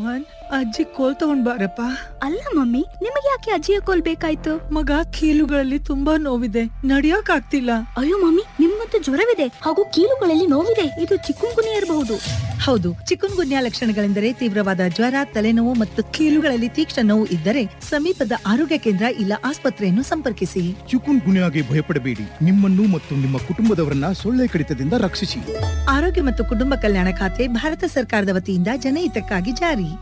ಮೋಹನ್ ಅಜ್ಜಿ ಕೋಲ್ ತಗೊಂಡ್ ಬಾರಪ್ಪ ಅಲ್ಲ ಮಮ್ಮಿ ನಿಮಗೆ ಯಾಕೆ ಅಜ್ಜಿಯ ಕೋಲ್ ಬೇಕಾಯ್ತು ಮಗ ಕೀಲುಗಳಲ್ಲಿ ತುಂಬಾ ನೋವಿದೆ ನಡಿಯಕ್ ಆಗ್ತಿಲ್ಲ ಅಯ್ಯೋ ಮಮ್ಮಿ ನಿಮ್ಮಂತೂ ಜ್ವರವಿದೆ ಹಾಗೂ ಕೀಲುಗಳಲ್ಲಿ ನೋವಿದೆ ಇದು ಚಿಕ್ಕುಂಗುನಿ ಇರಬಹುದು ಹೌದು ಚಿಕುನ್ ಗುನ್ಯಾ ಲಕ್ಷಣಗಳೆಂದರೆ ತೀವ್ರವಾದ ಜ್ವರ ತಲೆನೋವು ಮತ್ತು ಕೀಲುಗಳಲ್ಲಿ ತೀಕ್ಷ್ಣ ನೋವು ಇದ್ದರೆ ಸಮೀಪದ ಆರೋಗ್ಯ ಕೇಂದ್ರ ಇಲ್ಲ ಆಸ್ಪತ್ರೆಯನ್ನು ಸಂಪರ್ಕಿಸಿ ಚಿಕುನ್ ಗುನ್ಯಾಗೆ ಭಯಪಡಬೇಡಿ ನಿಮ್ಮನ್ನು ಮತ್ತು ನಿಮ್ಮ ಕುಟುಂಬದವರನ್ನ ಸೊಳ್ಳೆ ಕಡಿತದಿಂದ ರಕ್ಷಿಸಿ ಆರೋಗ್ಯ ಮತ್ತು ಕುಟುಂಬ ಕಲ್ಯಾಣ ಖಾತೆ ಭಾರತ ಸರ್ಕಾರದ ವತಿಯಿಂದ ಜನಹಿತಕ್ಕಾಗಿ ಜಾರಿ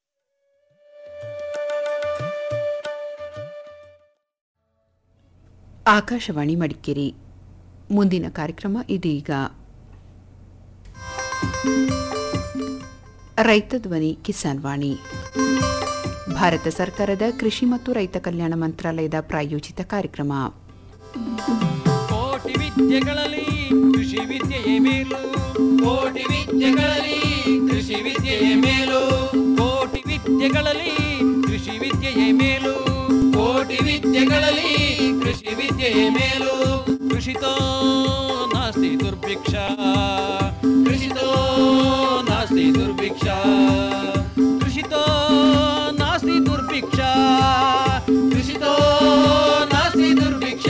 ಆಕಾಶವಾಣಿ ಮಡಿಕೇರಿ ಮುಂದಿನ ಕಾರ್ಯಕ್ರಮ ಇದೀಗ ರೈತ ಧ್ವನಿ ಕಿಸಾನ್ ವಾಣಿ ಭಾರತ ಸರ್ಕಾರದ ಕೃಷಿ ಮತ್ತು ರೈತ ಕಲ್ಯಾಣ ಮಂತ್ರಾಲಯದ ಪ್ರಾಯೋಜಿತ ಕಾರ್ಯಕ್ರಮ ಕೋಟಿ ವಿದ್ಯೆಗಳಲ್ಲಿ ಕೃಷಿ ವಿದ್ಯೆಯೇ ಮೇಲು ಕೋಟಿ ವಿದ್ಯೆಗಳಲ್ಲಿ ಕೃಷಿ ವಿದ್ಯೆಯೇ ಮೇಲು ಕೋಟಿ ವಿದ್ಯೆಗಳಲ್ಲಿ ಕೃಷಿ ವಿದ್ಯೆಯೇ ಮೇಲು ಕೋಟಿ ವಿದ್ಯೆಗಳಲ್ಲಿ ಕೃಷಿ ವಿದ್ಯೆಯೇ ಮೇಲು ಕೃಷಿತೋ ನಾಸ್ತಿ ದುರ್ಭಿಕ್ಷ ಕೃಷಿತೋ ನಾಸ್ತಿ ದುರ್ಭಿಕ್ಷ ಕೃಷಿತೋ ನಾಸ್ತಿ ದುರ್ಭಿಕ್ಷ ಕೃಷಿತೋ ನಾಸ್ತಿ ದುರ್ಭಿಕ್ಷ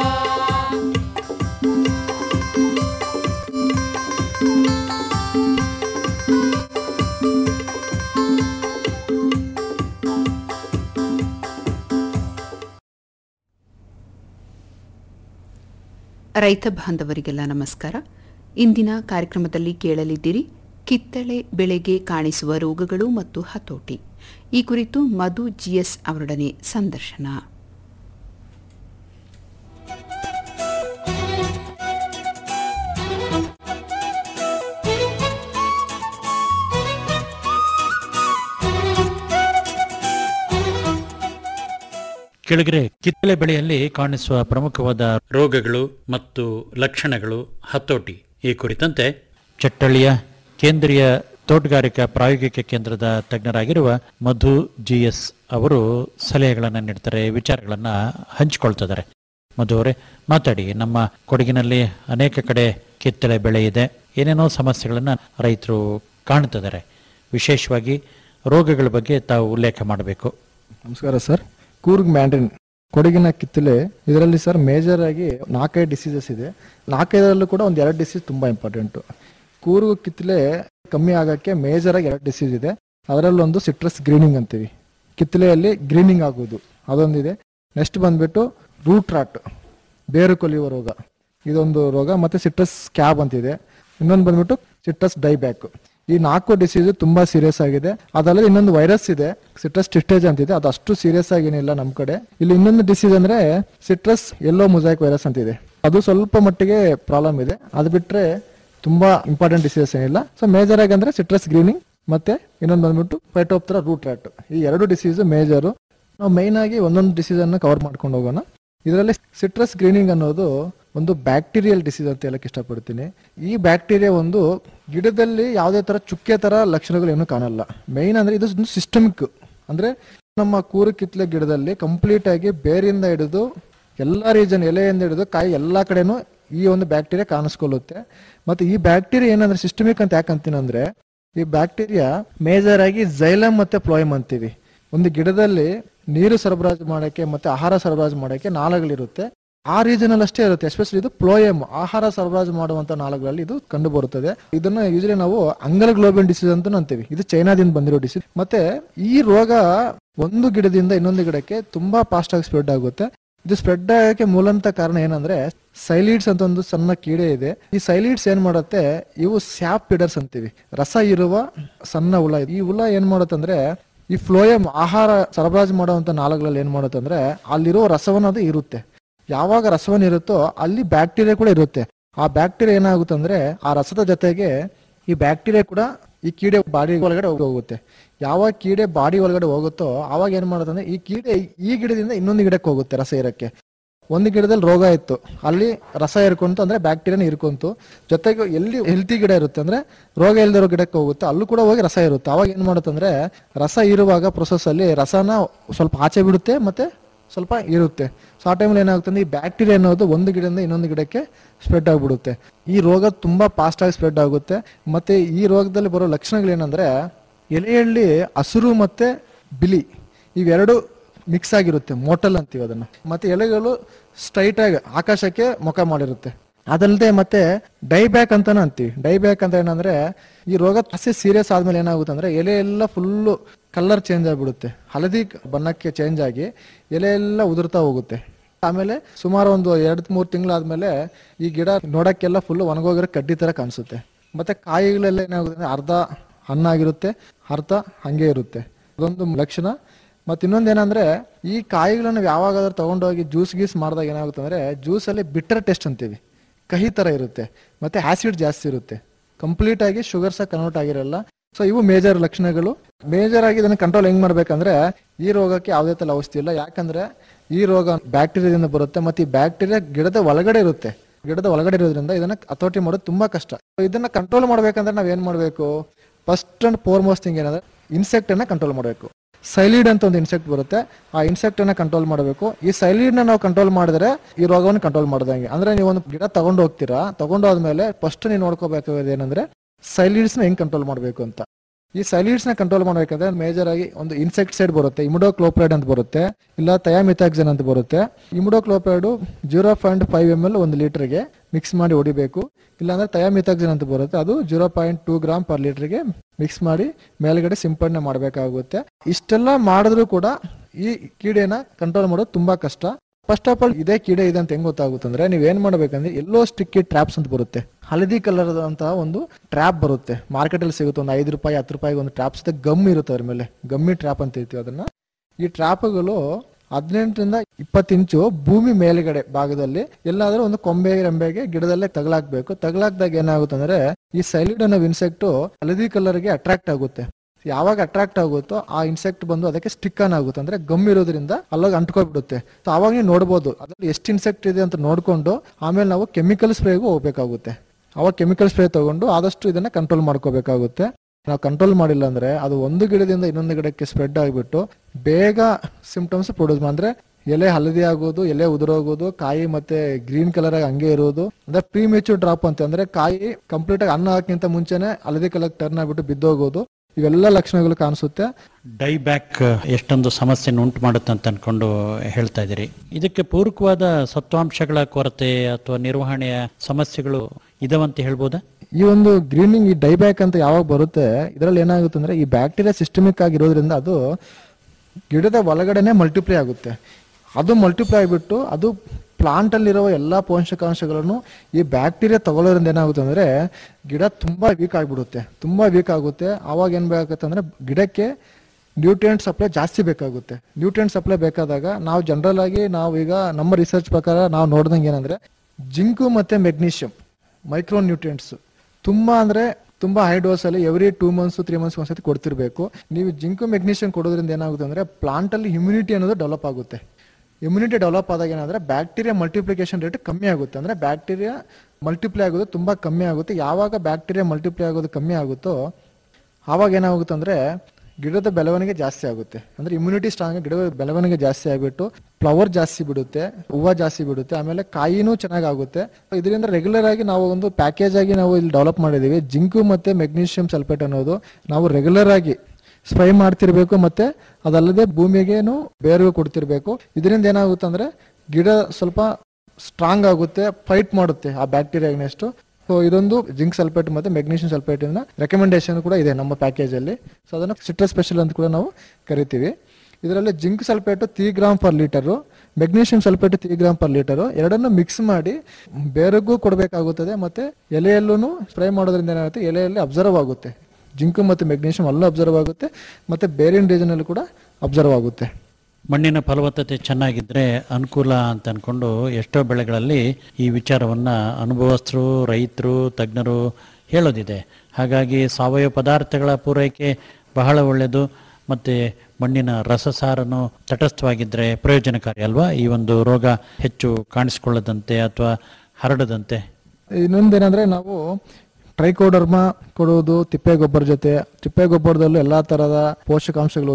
ರೈತ ಬಾಂಧವರಿಗೆಲ್ಲ ನಮಸ್ಕಾರ ಇಂದಿನ ಕಾರ್ಯಕ್ರಮದಲ್ಲಿ ಕೇಳಲಿದ್ದೀರಿ ಕಿತ್ತಳೆ ಬೆಳೆಗೆ ಕಾಣಿಸುವ ರೋಗಗಳು ಮತ್ತು ಹತೋಟಿ ಈ ಕುರಿತು ಮಧು ಜಿಎಸ್ ಅವರೊಡನೆ ಸಂದರ್ಶನ ಕೆಳಗರೆ ಕಿತ್ತಳೆ ಬೆಳೆಯಲ್ಲಿ ಕಾಣಿಸುವ ಪ್ರಮುಖವಾದ ರೋಗಗಳು ಮತ್ತು ಲಕ್ಷಣಗಳು ಹತೋಟಿ ಈ ಕುರಿತಂತೆ ಚಟ್ಟಳ್ಳಿಯ ಕೇಂದ್ರೀಯ ತೋಟಗಾರಿಕಾ ಪ್ರಾಯೋಗಿಕ ಕೇಂದ್ರದ ತಜ್ಞರಾಗಿರುವ ಮಧು ಜಿ ಎಸ್ ಅವರು ಸಲಹೆಗಳನ್ನು ನೀಡ್ತಾರೆ ವಿಚಾರಗಳನ್ನು ಹಂಚಿಕೊಳ್ತಿದ್ದಾರೆ ಮಧು ಅವರೇ ಮಾತಾಡಿ ನಮ್ಮ ಕೊಡಗಿನಲ್ಲಿ ಅನೇಕ ಕಡೆ ಕಿತ್ತಳೆ ಬೆಳೆ ಇದೆ ಏನೇನೋ ಸಮಸ್ಯೆಗಳನ್ನು ರೈತರು ಕಾಣ್ತಿದ್ದಾರೆ ವಿಶೇಷವಾಗಿ ರೋಗಗಳ ಬಗ್ಗೆ ತಾವು ಉಲ್ಲೇಖ ಮಾಡಬೇಕು ನಮಸ್ಕಾರ ಸರ್ ಕೂರ್ಗ್ ಮ್ಯಾಂಡ್ರಿನ್ ಕೊಡಗಿನ ಕಿತ್ತಲೆ ಇದರಲ್ಲಿ ಸರ್ ಮೇಜರ್ ಆಗಿ ನಾಲ್ಕೈದು ಡಿಸೀಸಸ್ ಇದೆ ನಾಲ್ಕೈದರಲ್ಲೂ ಕೂಡ ಒಂದು ಎರಡು ಡಿಸೀಸ್ ತುಂಬಾ ಇಂಪಾರ್ಟೆಂಟ್ ಕೂರ್ಗು ಕಿತ್ತಲೆ ಕಮ್ಮಿ ಆಗಕ್ಕೆ ಮೇಜರ್ ಆಗಿ ಎರಡು ಡಿಸೀಸ್ ಇದೆ ಅದರಲ್ಲೊಂದು ಸಿಟ್ರಸ್ ಗ್ರೀನಿಂಗ್ ಅಂತೀವಿ ಕಿತ್ತಲೆಯಲ್ಲಿ ಗ್ರೀನಿಂಗ್ ಆಗೋದು ಅದೊಂದಿದೆ ನೆಕ್ಸ್ಟ್ ಬಂದ್ಬಿಟ್ಟು ರೂಟ್ ರಾಟ್ ಬೇರು ಕೊಲಿಯುವ ರೋಗ ಇದೊಂದು ರೋಗ ಮತ್ತೆ ಸಿಟ್ರಸ್ ಕ್ಯಾಬ್ ಅಂತಿದೆ ಇನ್ನೊಂದು ಬಂದ್ಬಿಟ್ಟು ಸಿಟ್ರಸ್ ಡೈಬ್ಯಾಕ್ ಈ ನಾಲ್ಕು ಡಿಸೀಸ್ ತುಂಬಾ ಸೀರಿಯಸ್ ಆಗಿದೆ ಅದಲ್ಲದೆ ಇನ್ನೊಂದು ವೈರಸ್ ಇದೆ ಸಿಟ್ರಸ್ ಟಿಸ್ಟೇಜ್ ಅಂತಿದೆ ಅದು ಅಷ್ಟು ಸೀರಿಯಸ್ ಆಗೇನಿಲ್ಲ ನಮ್ಮ ಕಡೆ ಇಲ್ಲಿ ಇನ್ನೊಂದು ಡಿಸೀಸ್ ಅಂದ್ರೆ ಸಿಟ್ರಸ್ ಎಲ್ಲೋ ಮುಜಾಕ್ ವೈರಸ್ ಅಂತಿದೆ ಅದು ಸ್ವಲ್ಪ ಮಟ್ಟಿಗೆ ಪ್ರಾಬ್ಲಮ್ ಇದೆ ಅದು ಬಿಟ್ರೆ ತುಂಬಾ ಇಂಪಾರ್ಟೆಂಟ್ ಡಿಸೀಸಸ್ ಏನಿಲ್ಲ ಸೊ ಮೇಜರ್ ಆಗಿ ಅಂದ್ರೆ ಸಿಟ್ರಸ್ ಗ್ರೀನಿಂಗ್ ಮತ್ತೆ ಇನ್ನೊಂದು ಬಂದ್ಬಿಟ್ಟು ಪೈಟೋಪ್ತರ ರೂಟ್ ರ್ಯಾಟ್ ಈ ಎರಡು ಡಿಸೀಸ್ ಮೇಜರು ನಾವು ಮೈನ್ ಆಗಿ ಒಂದೊಂದು ಡಿಸೀಸ್ ಅನ್ನು ಕವರ್ ಮಾಡ್ಕೊಂಡು ಹೋಗೋಣ ಇದರಲ್ಲಿ ಸಿಟ್ರಸ್ ಗ್ರೀನಿಂಗ್ ಅನ್ನೋದು ಒಂದು ಬ್ಯಾಕ್ಟೀರಿಯಲ್ ಡಿಸೀಸ್ ಅಂತ ಹೇಳಕ್ ಇಷ್ಟಪಡ್ತೀನಿ ಈ ಬ್ಯಾಕ್ಟೀರಿಯಾ ಒಂದು ಗಿಡದಲ್ಲಿ ಯಾವುದೇ ತರ ಚುಕ್ಕೆ ತರ ಲಕ್ಷಣಗಳು ಏನು ಕಾಣಲ್ಲ ಮೈನ್ ಅಂದ್ರೆ ಇದು ಒಂದು ಸಿಸ್ಟಮಿಕ್ ಅಂದ್ರೆ ನಮ್ಮ ಕೂರು ಕಿತ್ಲೆ ಗಿಡದಲ್ಲಿ ಕಂಪ್ಲೀಟ್ ಆಗಿ ಬೇರಿಂದ ಹಿಡಿದು ಎಲ್ಲಾ ರೀಜನ್ ಎಲೆಯಿಂದ ಹಿಡಿದು ಕಾಯಿ ಎಲ್ಲಾ ಕಡೆನೂ ಈ ಒಂದು ಬ್ಯಾಕ್ಟೀರಿಯಾ ಕಾಣಿಸ್ಕೊಳ್ಳುತ್ತೆ ಮತ್ತೆ ಈ ಬ್ಯಾಕ್ಟೀರಿಯಾ ಏನಂದ್ರೆ ಸಿಸ್ಟಮಿಕ್ ಅಂತ ಯಾಕಂತೀನಿ ಅಂದ್ರೆ ಈ ಬ್ಯಾಕ್ಟೀರಿಯಾ ಮೇಜರ್ ಆಗಿ ಜೈಲಮ್ ಮತ್ತೆ ಪ್ಲೋಯಮ್ ಅಂತೀವಿ ಒಂದು ಗಿಡದಲ್ಲಿ ನೀರು ಸರಬರಾಜು ಮಾಡಕ್ಕೆ ಮತ್ತೆ ಆಹಾರ ಸರಬರಾಜು ಮಾಡಕ್ಕೆ ನಾಳಗಳಿರುತ್ತೆ ಆ ರೀಜನ್ ಅಲ್ಲಿ ಅಷ್ಟೇ ಇರುತ್ತೆ ಎಸ್ಪೆಷಲಿ ಇದು ಪ್ಲೋಯಮ್ ಆಹಾರ ಸರಬರಾಜು ಮಾಡುವಂತ ನಾಳಗಳಲ್ಲಿ ಇದು ಕಂಡು ಬರುತ್ತದೆ ಇದನ್ನ ಯೂಶಲಿ ನಾವು ಅಂಗಲ್ ಗ್ಲೋಬಿನ್ ಡಿಸೀಸ್ ಅಂತ ಅಂತೀವಿ ಇದು ಚೈನಾದಿಂದ ಬಂದಿರೋ ಡಿಸೀಸ್ ಮತ್ತೆ ಈ ರೋಗ ಒಂದು ಗಿಡದಿಂದ ಇನ್ನೊಂದು ಗಿಡಕ್ಕೆ ತುಂಬಾ ಫಾಸ್ಟ್ ಆಗಿ ಸ್ಪ್ರೆಡ್ ಆಗುತ್ತೆ ಇದು ಸ್ಪ್ರೆಡ್ ಆಗಕ್ಕೆ ಮೂಲಂತ ಕಾರಣ ಏನಂದ್ರೆ ಸೈಲೀಡ್ಸ್ ಅಂತ ಒಂದು ಸಣ್ಣ ಕೀಡೆ ಇದೆ ಈ ಸೈಲೀಡ್ಸ್ ಏನ್ ಮಾಡುತ್ತೆ ಇವು ಸ್ಯಾಪ್ ಪಿಡರ್ಸ್ ಅಂತೀವಿ ರಸ ಇರುವ ಸಣ್ಣ ಹುಳ ಇದು. ಈ ಹುಳ ಏನ್ ಮಾಡುತ್ತಂದ್ರೆ ಈ ಫ್ಲೋಯಮ್ ಆಹಾರ ಸರಬರಾಜು ಮಾಡುವಂತ ನಾಳಗಳಲ್ಲಿ ಏನ್ ಮಾಡುತ್ತಂದ್ರೆ ಅಲ್ಲಿರೋ ರಸವನ್ನ ಅದು ಇರುತ್ತೆ ಯಾವಾಗ ರಸವನ್ನ ಇರುತ್ತೋ ಅಲ್ಲಿ ಬ್ಯಾಕ್ಟೀರಿಯಾ ಕೂಡ ಇರುತ್ತೆ ಆ ಬ್ಯಾಕ್ಟೀರಿಯಾ ಏನಾಗುತ್ತೆ ಅಂದ್ರೆ ಆ ರಸದ ಜೊತೆಗೆ ಈ ಬ್ಯಾಕ್ಟೀರಿಯಾ ಕೂಡ ಈ ಕೀಡೆ ಬಾಡಿ ಒಳಗಡೆ ಹೋಗ್- ಹೋಗುತ್ತೆ ಯಾವಾಗ ಕೀಡೆ ಬಾಡಿ ಒಳಗಡೆ ಹೋಗುತ್ತೋ ಆವಾಗ ಏನ್ ಮಾಡುತ್ತಂದ್ರೆ ಈ ಕೀಡೆ ಈ ಗಿಡದಿಂದ ಇನ್ನೊಂದು ಗಿಡಕ್ಕೆ ಹೋಗುತ್ತೆ ರಸ ಇರಕ್ಕೆ ಒಂದು ಗಿಡದಲ್ಲಿ ರೋಗ ಇತ್ತು ಅಲ್ಲಿ ರಸ ಇರ್ಕೊಂತು ಅಂದ್ರೆ ಬ್ಯಾಕ್ಟೀರಿಯಾನ ಇರ್ಕೊಂತು ಜೊತೆಗೆ ಎಲ್ಲಿ ಹೆಲ್ತಿ ಗಿಡ ಇರುತ್ತೆ ಅಂದ್ರೆ ರೋಗ ಇಲ್ದಿರೋ ಗಿಡಕ್ಕೆ ಹೋಗುತ್ತೆ ಅಲ್ಲೂ ಕೂಡ ಹೋಗಿ ರಸ ಇರುತ್ತೆ ಅವಾಗ ಏನ್ ಮಾಡುತ್ತೆ ಅಂದ್ರೆ ರಸ ಇರುವಾಗ ಪ್ರೊಸೆಸ್ ಅಲ್ಲಿ ರಸನ ಸ್ವಲ್ಪ ಆಚೆ ಬಿಡುತ್ತೆ ಮತ್ತೆ ಸ್ವಲ್ಪ ಇರುತ್ತೆ ಸೊ ಆ ಟೈಮಲ್ಲಿ ಏನಾಗುತ್ತೆ ಅಂದ್ರೆ ಈ ಬ್ಯಾಕ್ಟೀರಿಯಾ ಅನ್ನೋದು ಒಂದು ಗಿಡದಿಂದ ಇನ್ನೊಂದು ಗಿಡಕ್ಕೆ ಸ್ಪ್ರೆಡ್ ಆಗ್ಬಿಡುತ್ತೆ ಈ ರೋಗ ತುಂಬಾ ಫಾಸ್ಟ್ ಆಗಿ ಸ್ಪ್ರೆಡ್ ಆಗುತ್ತೆ ಮತ್ತೆ ಈ ರೋಗದಲ್ಲಿ ಬರೋ ಲಕ್ಷಣಗಳು ಏನಂದ್ರೆ ಎಲೆಯಲ್ಲಿ ಹಸಿರು ಮತ್ತೆ ಬಿಳಿ ಇವೆರಡು ಮಿಕ್ಸ್ ಆಗಿರುತ್ತೆ ಮೋಟಲ್ ಅಂತೀವಿ ಅದನ್ನ ಮತ್ತೆ ಎಲೆಗಳು ಸ್ಟ್ರೈಟ್ ಆಗಿ ಆಕಾಶಕ್ಕೆ ಮುಖ ಮಾಡಿರುತ್ತೆ ಅದಲ್ಲದೆ ಮತ್ತೆ ಡೈಬ್ಯಾಕ್ ಅಂತಾನೆ ಅಂತೀವಿ ಡೈಬ್ಯಾಕ್ ಅಂತ ಏನಂದ್ರೆ ಈ ರೋಗ ಜಾಸ್ತಿ ಸೀರಿಯಸ್ ಆದ್ಮೇಲೆ ಏನಾಗುತ್ತೆ ಅಂದ್ರೆ ಎಲೆ ಎಲ್ಲ ಫುಲ್ಲು ಕಲರ್ ಚೇಂಜ್ ಆಗಿಬಿಡುತ್ತೆ ಹಳದಿ ಬಣ್ಣಕ್ಕೆ ಚೇಂಜ್ ಆಗಿ ಎಲೆ ಎಲ್ಲ ಉದುರ್ತಾ ಹೋಗುತ್ತೆ ಆಮೇಲೆ ಸುಮಾರು ಒಂದು ಎರಡು ಮೂರು ತಿಂಗಳಾದ್ಮೇಲೆ ಈ ಗಿಡ ನೋಡಕ್ಕೆಲ್ಲ ಫುಲ್ ಒಣಗೋಗಿರೋ ಕಡ್ಡಿ ತರ ಕಾಣಿಸುತ್ತೆ ಮತ್ತೆ ಕಾಯಿಗಳೆಲ್ಲ ಏನಾಗುತ್ತೆ ಅಂದ್ರೆ ಅರ್ಧ ಹಣ್ಣಾಗಿರುತ್ತೆ ಅರ್ಧ ಹಂಗೆ ಇರುತ್ತೆ ಅದೊಂದು ಲಕ್ಷಣ ಮತ್ತೆ ಇನ್ನೊಂದು ಏನಂದ್ರೆ ಈ ಕಾಯಿಗಳನ್ನು ಯಾವಾಗಾದ್ರೂ ತಗೊಂಡೋಗಿ ಜ್ಯೂಸ್ ಗೀಸ್ ಮಾಡಿದಾಗ ಏನಾಗುತ್ತೆ ಅಂದ್ರೆ ಜ್ಯೂಸ್ ಅಲ್ಲಿ ಬಿಟ್ಟರ್ ಟೇಸ್ಟ್ ಅಂತೀವಿ ಕಹಿ ತರ ಇರುತ್ತೆ ಮತ್ತೆ ಆಸಿಡ್ ಜಾಸ್ತಿ ಇರುತ್ತೆ ಕಂಪ್ಲೀಟ್ ಆಗಿ ಶುಗರ್ ಸಹ ಕನ್ವರ್ಟ್ ಆಗಿರಲ್ಲ ಸೊ ಇವು ಮೇಜರ್ ಲಕ್ಷಣಗಳು ಮೇಜರ್ ಆಗಿ ಇದನ್ನ ಕಂಟ್ರೋಲ್ ಹೆಂಗ್ ಮಾಡ್ಬೇಕಂದ್ರೆ ಈ ರೋಗಕ್ಕೆ ಯಾವುದೇ ತರ ಔಷಧಿ ಇಲ್ಲ ಯಾಕಂದ್ರೆ ಈ ರೋಗ ಬ್ಯಾಕ್ಟೀರಿಯಾದಿಂದ ಬರುತ್ತೆ ಮತ್ತೆ ಈ ಬ್ಯಾಕ್ಟೀರಿಯಾ ಗಿಡದ ಒಳಗಡೆ ಇರುತ್ತೆ ಗಿಡದ ಒಳಗಡೆ ಇರೋದ್ರಿಂದ ಇದನ್ನ ಹತೋಟಿ ಮಾಡೋದು ತುಂಬಾ ಕಷ್ಟ ಇದನ್ನ ಕಂಟ್ರೋಲ್ ಮಾಡ್ಬೇಕಂದ್ರೆ ನಾವ್ ಏನ್ ಮಾಡ್ಬೇಕು ಫಸ್ಟ್ ಅಂಡ್ ಫೋರ್ಮೋಸ್ಟ್ ಥಿಂಗ್ ಏನಂದ್ರೆ ಇನ್ಸೆಕ್ಟ್ ಅನ್ನ ಕಂಟ್ರೋಲ್ ಮಾಡಬೇಕು ಸೈಲಿಡ್ ಅಂತ ಒಂದು ಇನ್ಸೆಕ್ಟ್ ಬರುತ್ತೆ ಆ ಇನ್ಸೆಕ್ಟ್ ಅನ್ನ ಕಂಟ್ರೋಲ್ ಮಾಡಬೇಕು ಈ ಸೈಲಿಡ್ ನ ನಾವು ಕಂಟ್ರೋಲ್ ಮಾಡಿದ್ರೆ ಈ ರೋಗವನ್ನು ಕಂಟ್ರೋಲ್ ಮಾಡ್ದಂಗೆ ಅಂದ್ರೆ ನೀವು ಒಂದು ಗಿಡ ತಗೊಂಡು ಹೋಗ್ತೀರಾ ತಗೊಂಡು ಹೋದ್ಮೇಲೆ ಫಸ್ಟ್ ನೀವು ನೋಡ್ಕೋಬೇಕಾಗಿದೆ ಏನಂದ್ರೆ ಸೈಲಿಡ್ಸ್ ನ ಹೆಂಗ್ ಕಂಟ್ರೋಲ್ ಮಾಡಬೇಕು ಅಂತ ಈ ಸೈಲಿಡ್ಸ್ ನ ಕಂಟ್ರೋಲ್ ಮಾಡಬೇಕಂದ್ರೆ ಮೇಜರ್ ಆಗಿ ಒಂದು ಇನ್ಸೆಕ್ಟಿಸೈಡ್ ಬರುತ್ತೆ ಇಮಿಡೋಕ್ಲೋಪ್ರೈಡ್ ಅಂತ ಬರುತ್ತೆ ಇಲ್ಲ ಥಯಾಮಿಥಾಕ್ಸನ್ ಅಂತ ಬರುತ್ತೆ imidacloprid zero point five M L ಒಂದು ಲೀಟರ್ಗೆ ಮಿಕ್ಸ್ ಮಾಡಿ ಹೊಡಿಬೇಕು ಇಲ್ಲಾಂದ್ರೆ ಥಯಾಮಿಥಾಕ್ಸನ್ ಅಂತ ಬರುತ್ತೆ ಅದು zero point two gram per ಲೀಟರ್ಗೆ ಮಿಕ್ಸ್ ಮಾಡಿ ಮೇಲ್ಗಡೆ ಸಿಂಪಡಣೆ ಮಾಡಬೇಕಾಗುತ್ತೆ ಇಷ್ಟೆಲ್ಲ ಮಾಡಿದ್ರು ಕೂಡ ಈ ಕೀಡೆನ ಕಂಟ್ರೋಲ್ ಮಾಡೋದು ತುಂಬಾ ಕಷ್ಟ ಫಸ್ಟ್ ಆಫ್ ಆಲ್ ಇದೇ ಕೀಡೆ ಇದೆ ಅಂತ ಹೆಂಗ್ ಗೊತ್ತಾಗುತ್ತಂದ್ರೆ ನೀವ್ ಏನ್ ಮಾಡ್ಬೇಕಂದ್ರೆ ಎಲ್ಲೋ ಸ್ಟಿಕ್ಕಿ ಟ್ರಾಪ್ಸ್ ಅಂತ ಬರುತ್ತೆ ಹಳದಿ ಕಲರ್ ಅಂತ ಒಂದು ಟ್ರ್ಯಾಪ್ ಬರುತ್ತೆ ಮಾರ್ಕೆಟ್ ಅಲ್ಲಿ ಸಿಗುತ್ತೆ ಒಂದು ಐದು ರೂಪಾಯಿ ಹತ್ತು ರೂಪಾಯಿಗೆ ಒಂದು ಟ್ರಾಪ್ಸ್ ಗಮ್ ಇರುತ್ತೆ ಅದ್ರ ಮೇಲೆ ಗಮ್ಮಿ ಟ್ರ್ಯಾಪ್ ಅಂತ ಹೇಳ್ತೀವಿ ಅದನ್ನ ಈ ಟ್ರ್ಯಾಪ್ಗಳು ಹದಿನೆಂಟರಿಂದ ಇಪ್ಪತ್ತು ಇಂಚು ಭೂಮಿ ಮೇಲ್ಗಡೆ ಭಾಗದಲ್ಲಿ ಎಲ್ಲಾದ್ರೂ ಒಂದು ಕೊಂಬೆ ರೆಂಬೆಗೆ ಗಿಡದಲ್ಲೇ ತಗಲಾಕ್ಬೇಕು ತಗಲಾಕ್ದಾಗ ಏನಾಗುತ್ತೆ ಅಂದ್ರೆ ಈ ಸೈಲಿಡ್ ಅನ್ನೋ ಇನ್ಸೆಕ್ಟ್ ಹಳದಿ ಕಲರ್ಗೆ ಅಟ್ರಾಕ್ಟ್ ಆಗುತ್ತೆ ಯಾವಾಗ ಅಟ್ರಾಕ್ಟ್ ಆಗುತ್ತೋ ಆ ಇನ್ಸೆಕ್ಟ್ ಬಂದು ಅದಕ್ಕೆ ಸ್ಟಿಕ್ ಆನ್ ಆಗುತ್ತೆ ಅಂದ್ರೆ ಗಮ್ ಇರೋದ್ರಿಂದ ಅಲ್ಲೋಗಿ ಅಂಟ್ಕೊಬಿಡುತ್ತೆ ಸೊ ಅವಾಗ ನೀವು ನೋಡ್ಬೋದು ಅದ್ರಲ್ಲಿ ಎಷ್ಟು ಇನ್ಸೆಕ್ಟ್ ಇದೆ ಅಂತ ನೋಡ್ಕೊಂಡು ಆಮೇಲೆ ನಾವು ಕೆಮಿಕಲ್ ಸ್ಪ್ರೇಗೂ ಹೋಗ್ಬೇಕಾಗುತ್ತೆ ಅವಾಗ ಕೆಮಿಕಲ್ ಸ್ಪ್ರೇ ತಗೊಂಡು ಆದಷ್ಟು ಇದನ್ನ ಕಂಟ್ರೋಲ್ ಮಾಡ್ಕೋಬೇಕಾಗುತ್ತೆ ನಾವು ಕಂಟ್ರೋಲ್ ಮಾಡಿಲ್ಲ ಅಂದ್ರೆ ಅದು ಒಂದು ಗಿಡದಿಂದ ಇನ್ನೊಂದು ಗಿಡಕ್ಕೆ ಸ್ಪ್ರೆಡ್ ಆಗಿಬಿಟ್ಟು ಬೇಗ ಸಿಂಪ್ಟಮ್ಸ್ ಪ್ರೊಡ್ಯೂಸ್ ಅಂದ್ರೆ ಎಲೆ ಹಳದಿ ಆಗೋದು ಎಲೆ ಉದುರೋಗೋದು ಕಾಯಿ ಮತ್ತೆ ಗ್ರೀನ್ ಕಲರ್ ಆಗಿ ಹಂಗೆ ಇರೋದು ಅಂದ್ರೆ ಪ್ರೀ ಮೆಚೂರ್ ಡ್ರಾಪ್ ಅಂತ ಅಂದ್ರೆ ಕಾಯಿ ಕಂಪ್ಲೀಟ್ ಆಗಿ ಅನ್ನ ಹಾಕಿಂತ ಮುಂಚೆನೆ ಹಳದಿ ಕಲರ್ ಟರ್ನ್ ಆಗ್ಬಿಟ್ಟು ಬಿದ್ದೋಗೋದು ಇವೆಲ್ಲ ಲಕ್ಷಣಗಳು ಕಾಣಿಸುತ್ತೆ ಡೈಬ್ಯಾಕ್ ಎಷ್ಟೊಂದು ಸಮಸ್ಯೆಯನ್ನು ಉಂಟು ಮಾಡುತ್ತೆ ಅಂತ ಅನ್ಕೊಂಡು ಹೇಳ್ತಾ ಇದ್ದೀರಿ ಇದಕ್ಕೆ ಪೂರಕವಾದ ಸತ್ವಾಂಶಗಳ ಕೊರತೆ ಅಥವಾ ನಿರ್ವಹಣೆಯ ಸಮಸ್ಯೆಗಳು ಇದಾವಂತ ಹೇಳ್ಬೋದಾ ಈ ಒಂದು ಗ್ರೀನಿಂಗ್ ಈ ಡೈಬ್ಯಾಕ್ ಅಂತ ಯಾವಾಗ ಬರುತ್ತೆ ಇದರಲ್ಲಿ ಏನಾಗುತ್ತೆ ಅಂದ್ರೆ ಈ ಬ್ಯಾಕ್ಟೀರಿಯಾ ಸಿಸ್ಟಮಿಕ್ ಆಗಿರೋದ್ರಿಂದ ಅದು ಗಿಡದ ಒಳಗಡೆನೆ ಮಲ್ಟಿಪ್ಲೈ ಆಗುತ್ತೆ ಅದು ಮಲ್ಟಿಪ್ಲೈ ಆಗಿಬಿಟ್ಟು ಅದು ಪ್ಲಾಂಟ್ ಅಲ್ಲಿರುವ ಎಲ್ಲಾ ಪೋಷಕಾಂಶಗಳನ್ನು ಈ ಬ್ಯಾಕ್ಟೀರಿಯಾ ತಗೊಳ್ಳೋದ್ರಿಂದ ಏನಾಗುತ್ತೆ ಅಂದ್ರೆ ಗಿಡ ತುಂಬಾ ವೀಕ್ ಆಗಿಬಿಡುತ್ತೆ ತುಂಬಾ ವೀಕ್ ಆಗುತ್ತೆ ಆವಾಗ ಏನ್ ಬೇಕಾಗುತ್ತೆ ಅಂದ್ರೆ ಗಿಡಕ್ಕೆ ನ್ಯೂಟ್ರಿಯೆಂಟ್ ಸಪ್ಲೈ ಜಾಸ್ತಿ ಬೇಕಾಗುತ್ತೆ ನ್ಯೂಟ್ರಿಯೆಂಟ್ ಸಪ್ಲೈ ಬೇಕಾದಾಗ ನಾವು ಜನರಲ್ ಆಗಿ ನಾವು ಈಗ ನಮ್ಮ ರಿಸರ್ಚ್ ಪ್ರಕಾರ ನಾವು ನೋಡ್ದಂಗೆ ಏನಂದ್ರೆ ಜಿಂಕು ಮತ್ತೆ ಮೆಗ್ನೀಷಿಯಂ ಮೈಕ್ರೋ ನ್ಯೂಟ್ರಿಯೆಂಟ್ಸ್ ತುಂಬಾ ಅಂದ್ರೆ ತುಂಬಾ ಹೈ ಡೋಸ್ ಅಲ್ಲಿ every two months three months ಒಂದ್ಸತಿ ಕೊಡ್ತಿರ್ಬೇಕು ನೀವು ಜಿಂಕು ಮೆಗ್ನೀಷಿಯಂ ಕೊಡೋದ್ರಿಂದ ಏನಾಗುತ್ತೆ ಅಂದ್ರೆ ಪ್ಲಾಂಟ್ ಅಲ್ಲಿ ಇಮ್ಯುನಿಟಿ ಅನ್ನೋದು ಡೆವಲಪ್ ಆಗುತ್ತೆ ಇಮ್ಯುನಿಟಿ ಡೆವಲಪ್ ಆದಾಗ ಏನಂದ್ರೆ ಬ್ಯಾಕ್ಟೀರಿಯಾ ಮಲ್ಟಿಪ್ಲಿಕೇಶನ್ ರೇಟ್ ಕಮ್ಮಿ ಆಗುತ್ತೆ ಅಂದ್ರೆ ಬ್ಯಾಕ್ಟೀರಿಯಾ ಮಲ್ಟಿಪ್ಲೈ ಆಗೋದು ತುಂಬಾ ಕಮ್ಮಿ ಆಗುತ್ತೆ ಯಾವಾಗ ಬ್ಯಾಕ್ಟೀರಿಯಾ ಮಲ್ಟಿಪ್ಲೈ ಆಗೋದು ಕಮ್ಮಿ ಆಗುತ್ತೋ ಆವಾಗ ಏನಾಗುತ್ತೆ ಅಂದ್ರೆ ಗಿಡದ ಬೆಳವಣಿಗೆ ಜಾಸ್ತಿ ಆಗುತ್ತೆ ಅಂದ್ರೆ ಇಮ್ಯುನಿಟಿ ಸ್ಟ್ರಾಂಗ್ ಗಿಡದ ಬೆಳವಣಿಗೆ ಜಾಸ್ತಿ ಆಗಿಬಿಟ್ಟು ಫ್ಲವರ್ ಜಾಸ್ತಿ ಬಿಡುತ್ತೆ ಹೂವು ಜಾಸ್ತಿ ಬಿಡುತ್ತೆ ಆಮೇಲೆ ಕಾಯಿನೂ ಚೆನ್ನಾಗಿ ಆಗುತ್ತೆ ಇದರಿಂದ ರೆಗ್ಯುಲರ್ ಆಗಿ ನಾವು ಒಂದು ಪ್ಯಾಕೇಜ್ ಆಗಿ ನಾವು ಇಲ್ಲಿ ಡೆವಲಪ್ ಮಾಡಿದೀವಿ ಜಿಂಕು ಮತ್ತೆ ಮೆಗ್ನೀಷಿಯಂ ಸಲ್ಫೇಟ್ ಅನ್ನೋದು ನಾವು ರೆಗ್ಯುಲರ್ ಆಗಿ ಸ್ಪ್ರೈ ಮಾಡ್ತಿರ್ಬೇಕು ಮತ್ತೆ ಅದಲ್ಲದೆ ಭೂಮಿಗೇನು ಬೇರಿಗೂ ಕೊಡ್ತಿರ್ಬೇಕು ಇದರಿಂದ ಏನಾಗುತ್ತೆ ಅಂದ್ರೆ ಗಿಡ ಸ್ವಲ್ಪ ಸ್ಟ್ರಾಂಗ್ ಆಗುತ್ತೆ ಫೈಟ್ ಮಾಡುತ್ತೆ ಆ ಬ್ಯಾಕ್ಟೀರಿಯಾ ನೆಕ್ಸ್ಟ್ ಸೊ ಇದೊಂದು ಜಿಂಕ್ ಸಲ್ಫೇಟ್ ಮತ್ತೆ ಮೆಗ್ನೀಷಿಯಂ ಸಲ್ಫೇಟ್ ಇಂದ ರೆಕಮೆಂಡೇಶನ್ ಕೂಡ ಇದೆ ನಮ್ಮ ಪ್ಯಾಕೇಜ್ ಅಲ್ಲಿ ಸೊ ಅದನ್ನ ಸಿಟ್ರಸ್ ಸ್ಪೆಷಲ್ ಅಂತ ಕೂಡ ನಾವು ಕರಿತೀವಿ ಇದರಲ್ಲಿ zinc sulphate three gram per litre magnesium sulphate three gram per litre ಎರಡನ್ನು ಮಿಕ್ಸ್ ಮಾಡಿ ಬೇರೆಗೂ ಕೊಡಬೇಕಾಗುತ್ತದೆ ಮತ್ತೆ ಎಲೆಯಲ್ಲೂ ಸ್ಪ್ರೇ ಮಾಡೋದ್ರಿಂದ ಏನಾಗುತ್ತೆ ಎಲೆಯಲ್ಲಿ ಅಬ್ಸರ್ವ್ ಆಗುತ್ತೆ ಜಿಂಕು ಮತ್ತು ಮೆಗ್ನೀಷಿಯಂ ಅಲ್ಲೂ ಅಬ್ಸರ್ವ್ ಆಗುತ್ತೆ ಮತ್ತೆ ಬೇರಿನ ರೀಜನ್ ಅಲ್ಲಿ ಕೂಡ ಅಬ್ಸರ್ವ್ ಆಗುತ್ತೆ ಮಣ್ಣಿನ ಫಲವತ್ತತೆ ಚೆನ್ನಾಗಿದ್ರೆ ಅನುಕೂಲ ಅಂತ ಅನ್ಕೊಂಡು ಎಷ್ಟೋ ಬೆಳೆಗಳಲ್ಲಿ ಈ ವಿಚಾರವನ್ನ ಅನುಭವಸ್ಥರು ರೈತರು ತಜ್ಞರು ಹೇಳೋದಿದೆ ಹಾಗಾಗಿ ಸಾವಯವ ಪದಾರ್ಥಗಳ ಪೂರೈಕೆ ಬಹಳ ಒಳ್ಳೆಯದು ಮತ್ತೆ ಮಣ್ಣಿನ ರಸಸಾರನು ತಟಸ್ಥವಾಗಿದ್ದರೆ ಪ್ರಯೋಜನಕಾರಿ ಅಲ್ವಾ ಈ ಒಂದು ರೋಗ ಹೆಚ್ಚು ಕಾಣಿಸಿಕೊಳ್ಳದಂತೆ ಅಥವಾ ಹರಡದಂತೆ ಇನ್ನೊಂದೇನಂದ್ರೆ ನಾವು ಟ್ರೈಕೋಡರ್ಮ ಕೊಡುವುದು ತಿಪ್ಪೆ ಗೊಬ್ಬರ ಜೊತೆ ತಿಪ್ಪೆ ಗೊಬ್ಬರದಲ್ಲೂ ಎಲ್ಲಾ ತರದ ಪೋಷಕಾಂಶಗಳು ಹೊಂದಿರುತ್ತೆ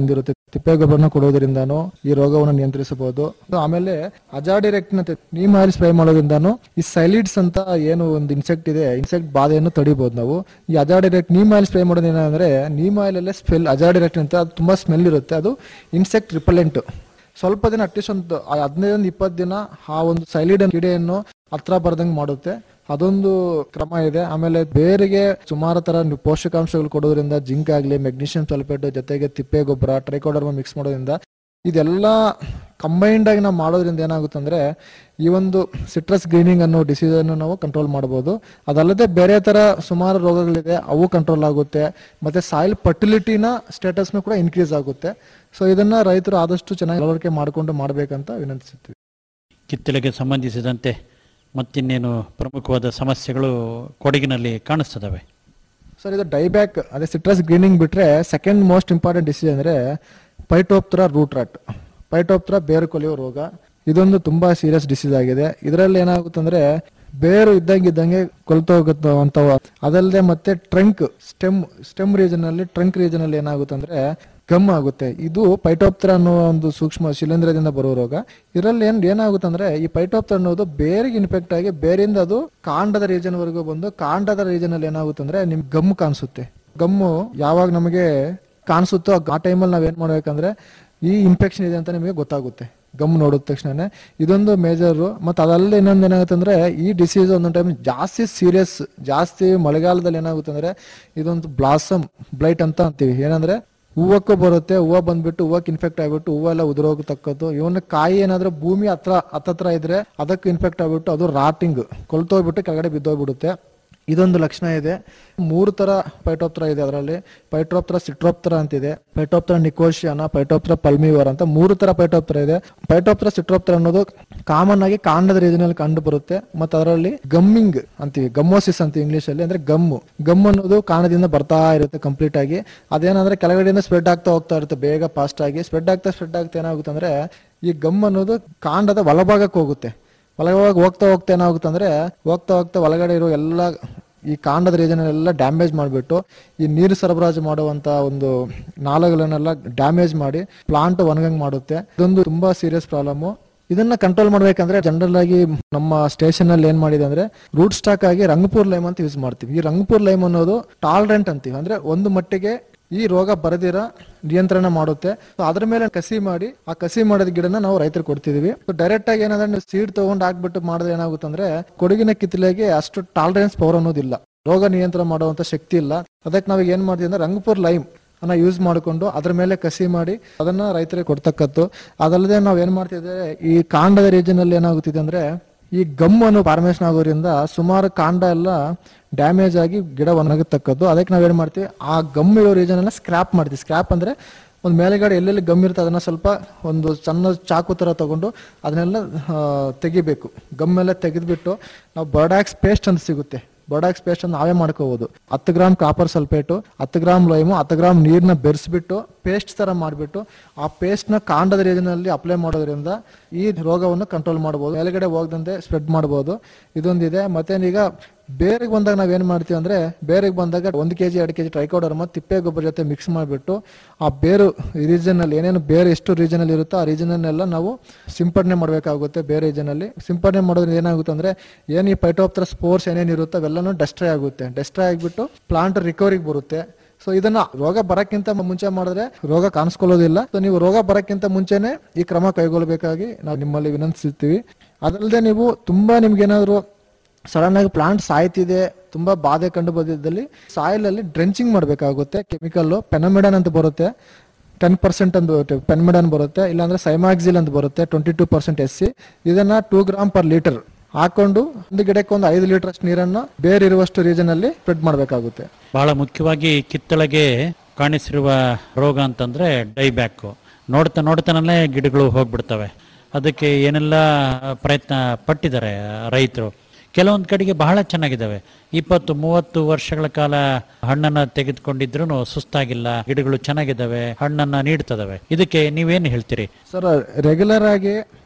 ತಿಪ್ಪೆ ಗೊಬ್ಬರನ ಕೊಡೋದ್ರಿಂದಾನು ಈ ರೋಗವನ್ನು ನಿಯಂತ್ರಿಸಬಹುದು ಆಮೇಲೆ ಅಜಾಡಿರೆಕ್ಟ್ ನೀಮ್ ಆಯಿಲ್ ಸ್ಪ್ರೇ ಮಾಡೋದ್ರಿಂದಾನು ಈ ಸೈಲಿಡ್ಸ್ ಅಂತ ಏನು ಒಂದು ಇನ್ಸೆಕ್ಟ್ ಇದೆ ಇನ್ಸೆಕ್ಟ್ ಬಾಧೆಯನ್ನು ತಡಿಬಹುದು ನಾವು ಈ ಅಜಾಡಿರೆಕ್ಟ್ ನೀಮ್ ಆಯಿಲ್ ಸ್ಪ್ರೇ ಮಾಡೋದು ಏನಂದ್ರೆ ನೀಮ್ ಆಯಿಲ್ ಅಲ್ಲೇ ಸ್ಮೆಲ್ ಅಜಾಡಿರೆಕ್ಟ್ ಅಂತ ಅದು ತುಂಬಾ ಸ್ಮೆಲ್ ಇರುತ್ತೆ ಅದು ಇನ್ಸೆಕ್ಟ್ ರಿಪಲೆಂಟ್ ಸ್ವಲ್ಪ ದಿನ ಅಟ್ಲೀಸ್ಟ್ ಒಂದು ಹದಿನೈದು ಇಪ್ಪತ್ತು ದಿನ ಆ ಒಂದು ಸೈಲಿಡ್ ಕಿಡೆಯನ್ನು ಹತ್ರ ಬರ್ದಂಗೆ ಮಾಡುತ್ತೆ ಅದೊಂದು ಕ್ರಮ ಇದೆ ಆಮೇಲೆ ಬೇರೆಗೆ ಸುಮಾರು ತರ ನೀವು ಪೋಷಕಾಂಶಗಳು ಕೊಡೋದ್ರಿಂದ ಜಿಂಕ್ ಆಗಲಿ ಮೆಗ್ನೀಷಿಯಂ ಸಲ್ಫೇಟ್ ಜೊತೆಗೆ ತಿಪ್ಪೆ ಗೊಬ್ಬರ ಟ್ರೈಕೋಡರ್ಮ ಮಿಕ್ಸ್ ಮಾಡೋದ್ರಿಂದ ಇದೆಲ್ಲ ಕಂಬೈನ್ಡ್ ಆಗಿ ನಾವು ಮಾಡೋದ್ರಿಂದ ಏನಾಗುತ್ತೆ ಅಂದ್ರೆ ಈ ಒಂದು ಸಿಟ್ರಸ್ ಗ್ರೀನಿಂಗ್ ಅನ್ನೋ ಡಿಸೀಸ್ ಅನ್ನು ನಾವು ಕಂಟ್ರೋಲ್ ಮಾಡಬಹುದು ಅದಲ್ಲದೆ ಬೇರೆ ತರ ಸುಮಾರು ರೋಗಗಳಿದೆ ಅವು ಕಂಟ್ರೋಲ್ ಆಗುತ್ತೆ ಮತ್ತೆ ಸಾಯಿಲ್ ಫರ್ಟಿಲಿಟಿನ ಸ್ಟೇಟಸ್ನು ಕೂಡ ಇನ್ಕ್ರೀಸ್ ಆಗುತ್ತೆ ಸೊ ಇದನ್ನ ರೈತರು ಆದಷ್ಟು ಚೆನ್ನಾಗಿ ಅಳವಡಿಕೆ ಮಾಡಿಕೊಂಡು ಮಾಡಬೇಕಂತ ವಿನಂತಿಸುತ್ತೀವಿ ಕಿತ್ತಳೆಗೆ ಸಂಬಂಧಿಸಿದಂತೆ ಮತ್ತಿನ್ನೇನು ಪ್ರಮುಖವಾದ ಸಮಸ್ಯೆಗಳು ಕೊಡಗಿನಲ್ಲಿ ಕಾಣಿಸ್ತದವೆ ಸರ್ ಇದು ಡೈಬ್ಯಾಕ್ ಅದೇ ಸಿಟ್ರಸ್ ಗ್ರೀನಿಂಗ್ ಬಿಟ್ರೆ ಸೆಕೆಂಡ್ ಮೋಸ್ಟ್ ಇಂಪಾರ್ಟೆಂಟ್ ಡಿಸೀಸ್ ಅಂದ್ರೆ ಪೈಟೋಪ್ತರ ರೂಟ್ ರಾಟ್ ಪೈಟೋಪ್ತರ ಬೇರು ಕೊಲೆಯುವ ರೋಗ ಇದೊಂದು ತುಂಬಾ ಸೀರಿಯಸ್ ಡಿಸೀಸ್ ಆಗಿದೆ ಇದರಲ್ಲಿ ಏನಾಗುತ್ತೆ ಅಂದ್ರೆ ಬೇರು ಇದ್ದಂಗೆ ಇದ್ದಂಗೆ ಕೊಲ್ತು ಹೋಗುತ್ತವಂತವ ಅದಲ್ಲದೆ ಮತ್ತೆ ಟ್ರಂಕ್ ಸ್ಟೆಮ್ ಸ್ಟೆಮ್ ರೀಜನ್ ಅಲ್ಲಿ ಟ್ರಂಕ್ ರೀಜನ್ ಅಲ್ಲಿ ಏನಾಗುತ್ತೆ ಅಂದ್ರೆ ಗಮ್ ಆಗುತ್ತೆ ಇದು ಪೈಟೋಪ್ತರ ಅನ್ನೋ ಒಂದು ಸೂಕ್ಷ್ಮ ಶಿಲೀಂಧ್ರದಿಂದ ಬರುವ ರೋಗ ಇದರಲ್ಲಿ ಏನ್ ಏನಾಗುತ್ತೆ ಅಂದ್ರೆ ಈ ಪೈಟೋಪ್ತರ ಅನ್ನೋದು ಬೇರಿಗೆ ಇನ್ಫೆಕ್ಟ್ ಆಗಿ ಬೇರಿಂದ ಅದು ಕಾಂಡದ ರೀಜನ್ ವರೆಗೂ ಬಂದು ಕಾಂಡದ ರೀಜನ್ ಅಲ್ಲಿ ಏನಾಗುತ್ತೆ ಅಂದ್ರೆ ನಿಮ್ ಗಮ್ ಕಾಣಿಸುತ್ತೆ ಗಮ್ಮು ಯಾವಾಗ ನಮಗೆ ಕಾಣಿಸುತ್ತೋ ಆ ಟೈಮಲ್ಲಿ ನಾವ್ ಏನ್ ಮಾಡ್ಬೇಕಂದ್ರೆ ಈ ಇನ್ಫೆಕ್ಷನ್ ಇದೆ ಅಂತ ನಿಮಗೆ ಗೊತ್ತಾಗುತ್ತೆ ಗಮ್ ನೋಡಿದ ತಕ್ಷಣನೇ ಇದೊಂದು ಮೇಜರ್ ಮತ್ತೆ ಅದಲ್ಲದೆ ಇನ್ನೊಂದು ಏನಾಗುತ್ತೆ ಅಂದ್ರೆ ಈ ಡಿಸೀಸ್ ಒಂದೊಂದು ಟೈಮ್ ಜಾಸ್ತಿ ಸೀರಿಯಸ್ ಜಾಸ್ತಿ ಮಳೆಗಾಲದಲ್ಲಿ ಏನಾಗುತ್ತೆ ಅಂದ್ರೆ ಇದೊಂದು ಬ್ಲಾಸಮ್ ಬ್ಲೈಟ್ ಅಂತ ಅಂತೀವಿ ಏನಂದ್ರೆ ಹೂವಕ್ಕೂ ಬರುತ್ತೆ ಹೂವು ಬಂದ್ಬಿಟ್ಟು ಹೂವಕ್ಕೆ ಇನ್ಫೆಕ್ಟ್ ಆಗ್ಬಿಟ್ಟು ಹೂವೆಲ್ಲ ಉದುರೋಗತಕ್ಕದ್ದು ಇವನ್ನ ಕಾಯಿ ಏನಾದ್ರೆ ಭೂಮಿ ಹತ್ರ ಹತ್ತತ್ರ ಇದ್ರೆ ಅದಕ್ಕೆ ಇನ್ಫೆಕ್ಟ್ ಆಗ್ಬಿಟ್ಟು ಅದು ರಾಟಿಂಗ್ ಕೊಳ್ತೋಗ್ಬಿಟ್ಟು ಕೆಳಗಡೆ ಬಿದ್ದೋಗ್ಬಿಡುತ್ತೆ ಇದೊಂದು ಲಕ್ಷಣ ಇದೆ ಮೂರು ತರ ಪೈಟೋಪ್ತರ ಇದೆ ಅದರಲ್ಲಿ ಪೈಟ್ರೋಪ್ತರ ಸಿಟ್ರೋಪ್ತರ ಅಂತಿದೆ ಪೈಟೋಪ್ತರ ನಿಕೋಶಿಯಾನ ಪೈಟೋಪ್ತರ ಪಲ್ಮಿವರ್ ಅಂತ ಮೂರು ತರ ಪೈಟೋಪ್ತರ ಇದೆ ಪೈಟೋಪ್ತರ ಸಿಟ್ರೋಪ್ತರ ಅನ್ನೋದು ಕಾಮನ್ ಆಗಿ ಕಾಂಡದ ರೀಜನ್ ಕಂಡು ಬರುತ್ತೆ ಮತ್ತೆ ಅದರಲ್ಲಿ ಗಮ್ಮಿಂಗ್ ಅಂತೀವಿ ಗಮ್ಮೋಸಿಸ್ ಅಂತೀವಿ ಇಂಗ್ಲಿಷ್ ಅಲ್ಲಿ ಅಂದ್ರೆ ಗಮ್ಮು ಗಮ್ ಅನ್ನೋದು ಕಾಂಡದಿಂದ ಬರ್ತಾ ಇರುತ್ತೆ ಕಂಪ್ಲೀಟ್ ಆಗಿ ಅದೇನಂದ್ರೆ ಕೆಳಗಡೆಯಿಂದ ಸ್ಪ್ರೆಡ್ ಆಗ್ತಾ ಹೋಗ್ತಾ ಇರುತ್ತೆ ಬೇಗ ಫಾಸ್ಟ್ ಆಗಿ ಸ್ಪ್ರೆಡ್ ಆಗ್ತಾ ಸ್ಪ್ರೆಡ್ ಆಗ್ತಾ ಏನಾಗುತ್ತೆ ಅಂದ್ರೆ ಈ ಗಮ್ ಅನ್ನೋದು ಕಾಂಡದ ಒಳಭಾಗಕ್ಕೆ ಹೋಗುತ್ತೆ ಒಳಗೆ ಹೋಗ್ತಾ ಹೋಗ್ತಾ ಏನಾಗುತ್ತೆ ಅಂದ್ರೆ ಹೋಗ್ತಾ ಹೋಗ್ತಾ ಒಳಗಡೆ ಇರೋ ಎಲ್ಲ ಈ ಕಾಂಡದ ರೀಜನ್ ಎಲ್ಲ ಡ್ಯಾಮೇಜ್ ಮಾಡಿಬಿಟ್ಟು ಈ ನೀರು ಸರಬರಾಜು ಮಾಡುವಂತ ಒಂದು ನಾಳಗಳನ್ನೆಲ್ಲ ಡ್ಯಾಮೇಜ್ ಮಾಡಿ ಪ್ಲಾಂಟ್ ಒಣಗಂಗ್ ಮಾಡುತ್ತೆ ಇದೊಂದು ತುಂಬಾ ಸೀರಿಯಸ್ ಪ್ರಾಬ್ಲಮ್ ಇದನ್ನ ಕಂಟ್ರೋಲ್ ಮಾಡ್ಬೇಕಂದ್ರೆ ಜನರಲ್ ಆಗಿ ನಮ್ಮ ಸ್ಟೇಷನ್ ಅಲ್ಲಿ ಏನ್ ಮಾಡಿದೆ ಅಂದ್ರೆ ರೂಟ್ ಸ್ಟಾಕ್ ಆಗಿ ರಂಗಪುರ್ ಲೈಮ್ ಅಂತ ಯೂಸ್ ಮಾಡ್ತೀವಿ ಈ ರಂಗಪುರ್ ಲೈಮ್ ಅನ್ನೋದು ಟಾಲರೆಂಟ್ ಅಂತೀವಿ ಅಂದ್ರೆ ಒಂದು ಮಟ್ಟಿಗೆ ಈ ರೋಗ ಬರದಿರ ನಿಯಂತ್ರಣ ಮಾಡುತ್ತೆ ಸೊ ಅದ್ರ ಮೇಲೆ ಕಸಿ ಮಾಡಿ ಆ ಕಸಿ ಮಾಡಿದ ಗಿಡನ ನಾವು ರೈತರಿಗೆ ಕೊಡ್ತಿದೀವಿ ಡೈರೆಕ್ಟ್ ಆಗಿ ಏನಂದ್ರೆ ನೀವು ಸೀಡ್ ತಗೊಂಡ್ ಹಾಕ್ಬಿಟ್ಟು ಮಾಡಿದ್ರೆ ಏನಾಗುತ್ತೆ ಅಂದ್ರೆ ಕೊಡಗಿನ ಕಿತ್ತಲೆಗೆ ಅಷ್ಟು ಟಾಲರೆನ್ಸ್ ಪವರ್ ಅನ್ನೋದಿಲ್ಲ ರೋಗ ನಿಯಂತ್ರಣ ಮಾಡುವಂತ ಶಕ್ತಿ ಇಲ್ಲ ಅದಕ್ಕೆ ನಾವು ಏನ್ ಮಾಡ್ತೀವಿ ಅಂದ್ರೆ ರಂಗಪುರ್ ಲೈಮ್ ಅನ್ನ ಯೂಸ್ ಮಾಡಿಕೊಂಡು ಅದ್ರ ಮೇಲೆ ಕಸಿ ಮಾಡಿ ಅದನ್ನ ರೈತರಿಗೆ ಕೊಡ್ತಕ್ಕದ್ದು ಅದಲ್ಲದೆ ನಾವ್ ಏನ್ ಮಾಡ್ತಿದ್ದೇವೆ ಈ ಕಾಂಡದ ರೀಜನ್ ಅಲ್ಲಿ ಏನಾಗುತ್ತಿದೆ ಅಂದ್ರೆ ಈ ಗಮ್ ಅನ್ನು ಫಾರ್ಮೇಶನ್ ಆಗೋದ್ರಿಂದ ಸುಮಾರು ಕಾಂಡ ಎಲ್ಲ ಡ್ಯಾಮೇಜ್ ಆಗಿ ಗಿಡ ಒಣಗತಕ್ಕದ್ದು ಅದಕ್ಕೆ ನಾವೇನ್ ಮಾಡ್ತೀವಿ ಆ ಗಮ್ ಇರೋ ರೀಜನ್ ಅನ್ನ ಸ್ಕ್ರಾಪ್ ಮಾಡ್ತೀವಿ ಸ್ಕ್ರಾಪ್ ಅಂದ್ರೆ ಒಂದು ಮೇಲೆಗಡೆ ಎಲ್ಲೆಲ್ಲಿ ಗಮ್ ಇರುತ್ತೆ ಅದನ್ನ ಸ್ವಲ್ಪ ಒಂದು ಸಣ್ಣ ಚಾಕು ತರ ತಗೊಂಡು ಅದನ್ನೆಲ್ಲ ಆ, ತೆಗಿಬೇಕು ಗಮ್ ಎಲ್ಲ ತೆಗೆದ್ಬಿಟ್ಟು ನಾವು ಬರ್ಡಾಕ್ಸ್ ಪೇಸ್ಟ್ ಅಂತ ಸಿಗುತ್ತೆ ಬೊಡಾಕ್ಸ್ ಪೇಸ್ಟ್ ಅನ್ನು ನಾವೇ ಮಾಡ್ಕೋಬಹುದು ಹತ್ತು ಗ್ರಾಮ್ ಕಾಪರ್ ಸಲ್ಫೇಟು ಹತ್ತು ಗ್ರಾಮ್ ಲೈಮು ಹತ್ತು ಗ್ರಾಮ್ ನೀರ್ನ ಬೆರೆಸ್ಬಿಟ್ಟು ಪೇಸ್ಟ್ ತರ ಮಾಡಿಬಿಟ್ಟು ಆ ಪೇಸ್ಟ್ ನ ಕಾಂಡದ ರೀಜನಲ್ಲಿ ಅಪ್ಲೈ ಮಾಡೋದ್ರಿಂದ ಈ ರೋಗವನ್ನು ಕಂಟ್ರೋಲ್ ಮಾಡಬಹುದು ಮೇಲ್ಗಡೆ ಹೋಗದಂತೆ ಸ್ಪ್ರೆಡ್ ಮಾಡಬಹುದು ಇದೊಂದಿದೆ ಮತ್ತೆ ಈಗ ಬೇರೆಗೆ ಬಂದಾಗ ನಾವೇನ್ ಮಾಡ್ತೀವಿ ಅಂದ್ರೆ ಬೇರೆಗೆ ಬಂದಾಗ ಒಂದು ಕೆಜಿ ಎರಡು ಕೆಜಿ ಟ್ರೈಕೋಡರ್ಮ ತಿಪ್ಪೆ ಗೊಬ್ಬರ ಜೊತೆ ಮಿಕ್ಸ್ ಮಾಡಿಬಿಟ್ಟು ಆ ಬೇರು ರೀಜನ್ ಅಲ್ಲಿ ಏನೇನು ಬೇರೆ ಎಷ್ಟು ರೀಜನ್ ಅಲ್ಲಿ ಇರುತ್ತೋ ಆ ರೀಜನ್ ಅನ್ನೆಲ್ಲ ನಾವು ಸಿಂಪಡಣೆ ಮಾಡಬೇಕಾಗುತ್ತೆ ಬೇರೆ ರೀಜನ್ ಅಲ್ಲಿ ಸಿಂಪಡಣೆ ಮಾಡೋದ್ರಿಂದ ಏನಾಗುತ್ತೆ ಅಂದ್ರೆ ಏನ್ ಈ ಪೈಟೋಪ್ತರ ಸ್ಪೋರ್ಸ್ ಏನೇನು ಇರುತ್ತೋ ಅವೆಲ್ಲನೂ ಡೆಸ್ಟ್ರೈ ಆಗುತ್ತೆ ಡೆಸ್ಟ್ರೈ ಆಗಿಬಿಟ್ಟು ಪ್ಲಾಂಟ್ ರಿಕವರಿಗೆ ಬರುತ್ತೆ ಸೊ ಇದನ್ನ ರೋಗ ಬರಕ್ಕಿಂತ ಮುಂಚೆ ಮಾಡಿದ್ರೆ ರೋಗ ಕಾಣಿಸ್ಕೊಳ್ಳೋದಿಲ್ಲ ಸೊ ನೀವು ರೋಗ ಬರಕ್ಕಿಂತ ಮುಂಚೆನೆ ಈ ಕ್ರಮ ಕೈಗೊಳ್ಳಬೇಕಾಗಿ ನಾವು ನಿಮ್ಮಲ್ಲಿ ವಿನಂತಿಸುತ್ತೀವಿ ಅದಲ್ಲದೆ ನೀವು ತುಂಬಾ ನಿಮ್ಗೇನಾದ್ರು ಸಡನ್ ಆಗಿ ಪ್ಲಾಂಟ್ ಸಾಯ್ತಿದೆ ತುಂಬಾ ಬಾಧೆ ಕಂಡು ಬಂದಿದ್ದಲ್ಲಿ ಸಾಯಿಲ್ ಅಲ್ಲಿ ಡ್ರೆಂಚಿಂಗ್ ಮಾಡಬೇಕಾಗುತ್ತೆ ಕೆಮಿಕಲ್ ಪೆನಮಿಡನ್ ಅಂತ ಬರುತ್ತೆ ಟೆನ್ ಪರ್ಸೆಂಟ್ ಅಂತ ಪೆನ್ಮಿಡನ್ ಬರುತ್ತೆ ಇಲ್ಲಾಂದ್ರೆ ಸೈಮಾಕ್ಸಿಲ್ ಅಂತ ಬರುತ್ತೆ twenty two percent S C ಇದನ್ನ ಟೂ ಗ್ರಾಮ್ ಪರ್ ಲೀಟರ್ ಹಾಕೊಂಡು ಒಂದು ಗಿಡಕ್ಕೆ ಒಂದು ಐದು ಲೀಟರ್ ಅಷ್ಟು ನೀರನ್ನು ಬೇರೆ ಇರುವಷ್ಟು ರೀಜನ್ ಅಲ್ಲಿ ಸ್ಪ್ರೆಡ್ ಮಾಡಬೇಕಾಗುತ್ತೆ ಬಹಳ ಮುಖ್ಯವಾಗಿ ಕಿತ್ತಳೆಗೆ ಕಾಣಿಸಿರುವ ರೋಗ ಅಂತಂದ್ರೆ ಡೈಬ್ಯಾಕ್ ನೋಡ್ತಾ ನೋಡ್ತಾನಲ್ಲೇ ಗಿಡಗಳು ಹೋಗ್ಬಿಡ್ತವೆ ಅದಕ್ಕೆ ಏನೆಲ್ಲ ಪ್ರಯತ್ನ ಪಟ್ಟಿದ್ದಾರೆ ರೈತರು ಕೆಲವೊಂದು ಕಡೆಗೆ ಬಹಳ ಚೆನ್ನಾಗಿದ್ದಾವೆ ಇಪ್ಪತ್ತು ಮೂವತ್ತು ವರ್ಷಗಳ ಕಾಲ ಹಣ್ಣನ್ನ ತೆಗೆದುಕೊಂಡಿದ್ರು ಸುಸ್ತಾಗಿಲ್ಲ ಗಿಡಗಳು ಚೆನ್ನಾಗಿದ್ದಾವೆ ಹಣ್ಣನ್ನ ನೀಡ್ತದವೆ ಇದಕ್ಕೆ ನೀವೇನು ಹೇಳ್ತೀರಿ ಸರ್ ರೆಗ್ಯುಲರ್ ಆಗಿ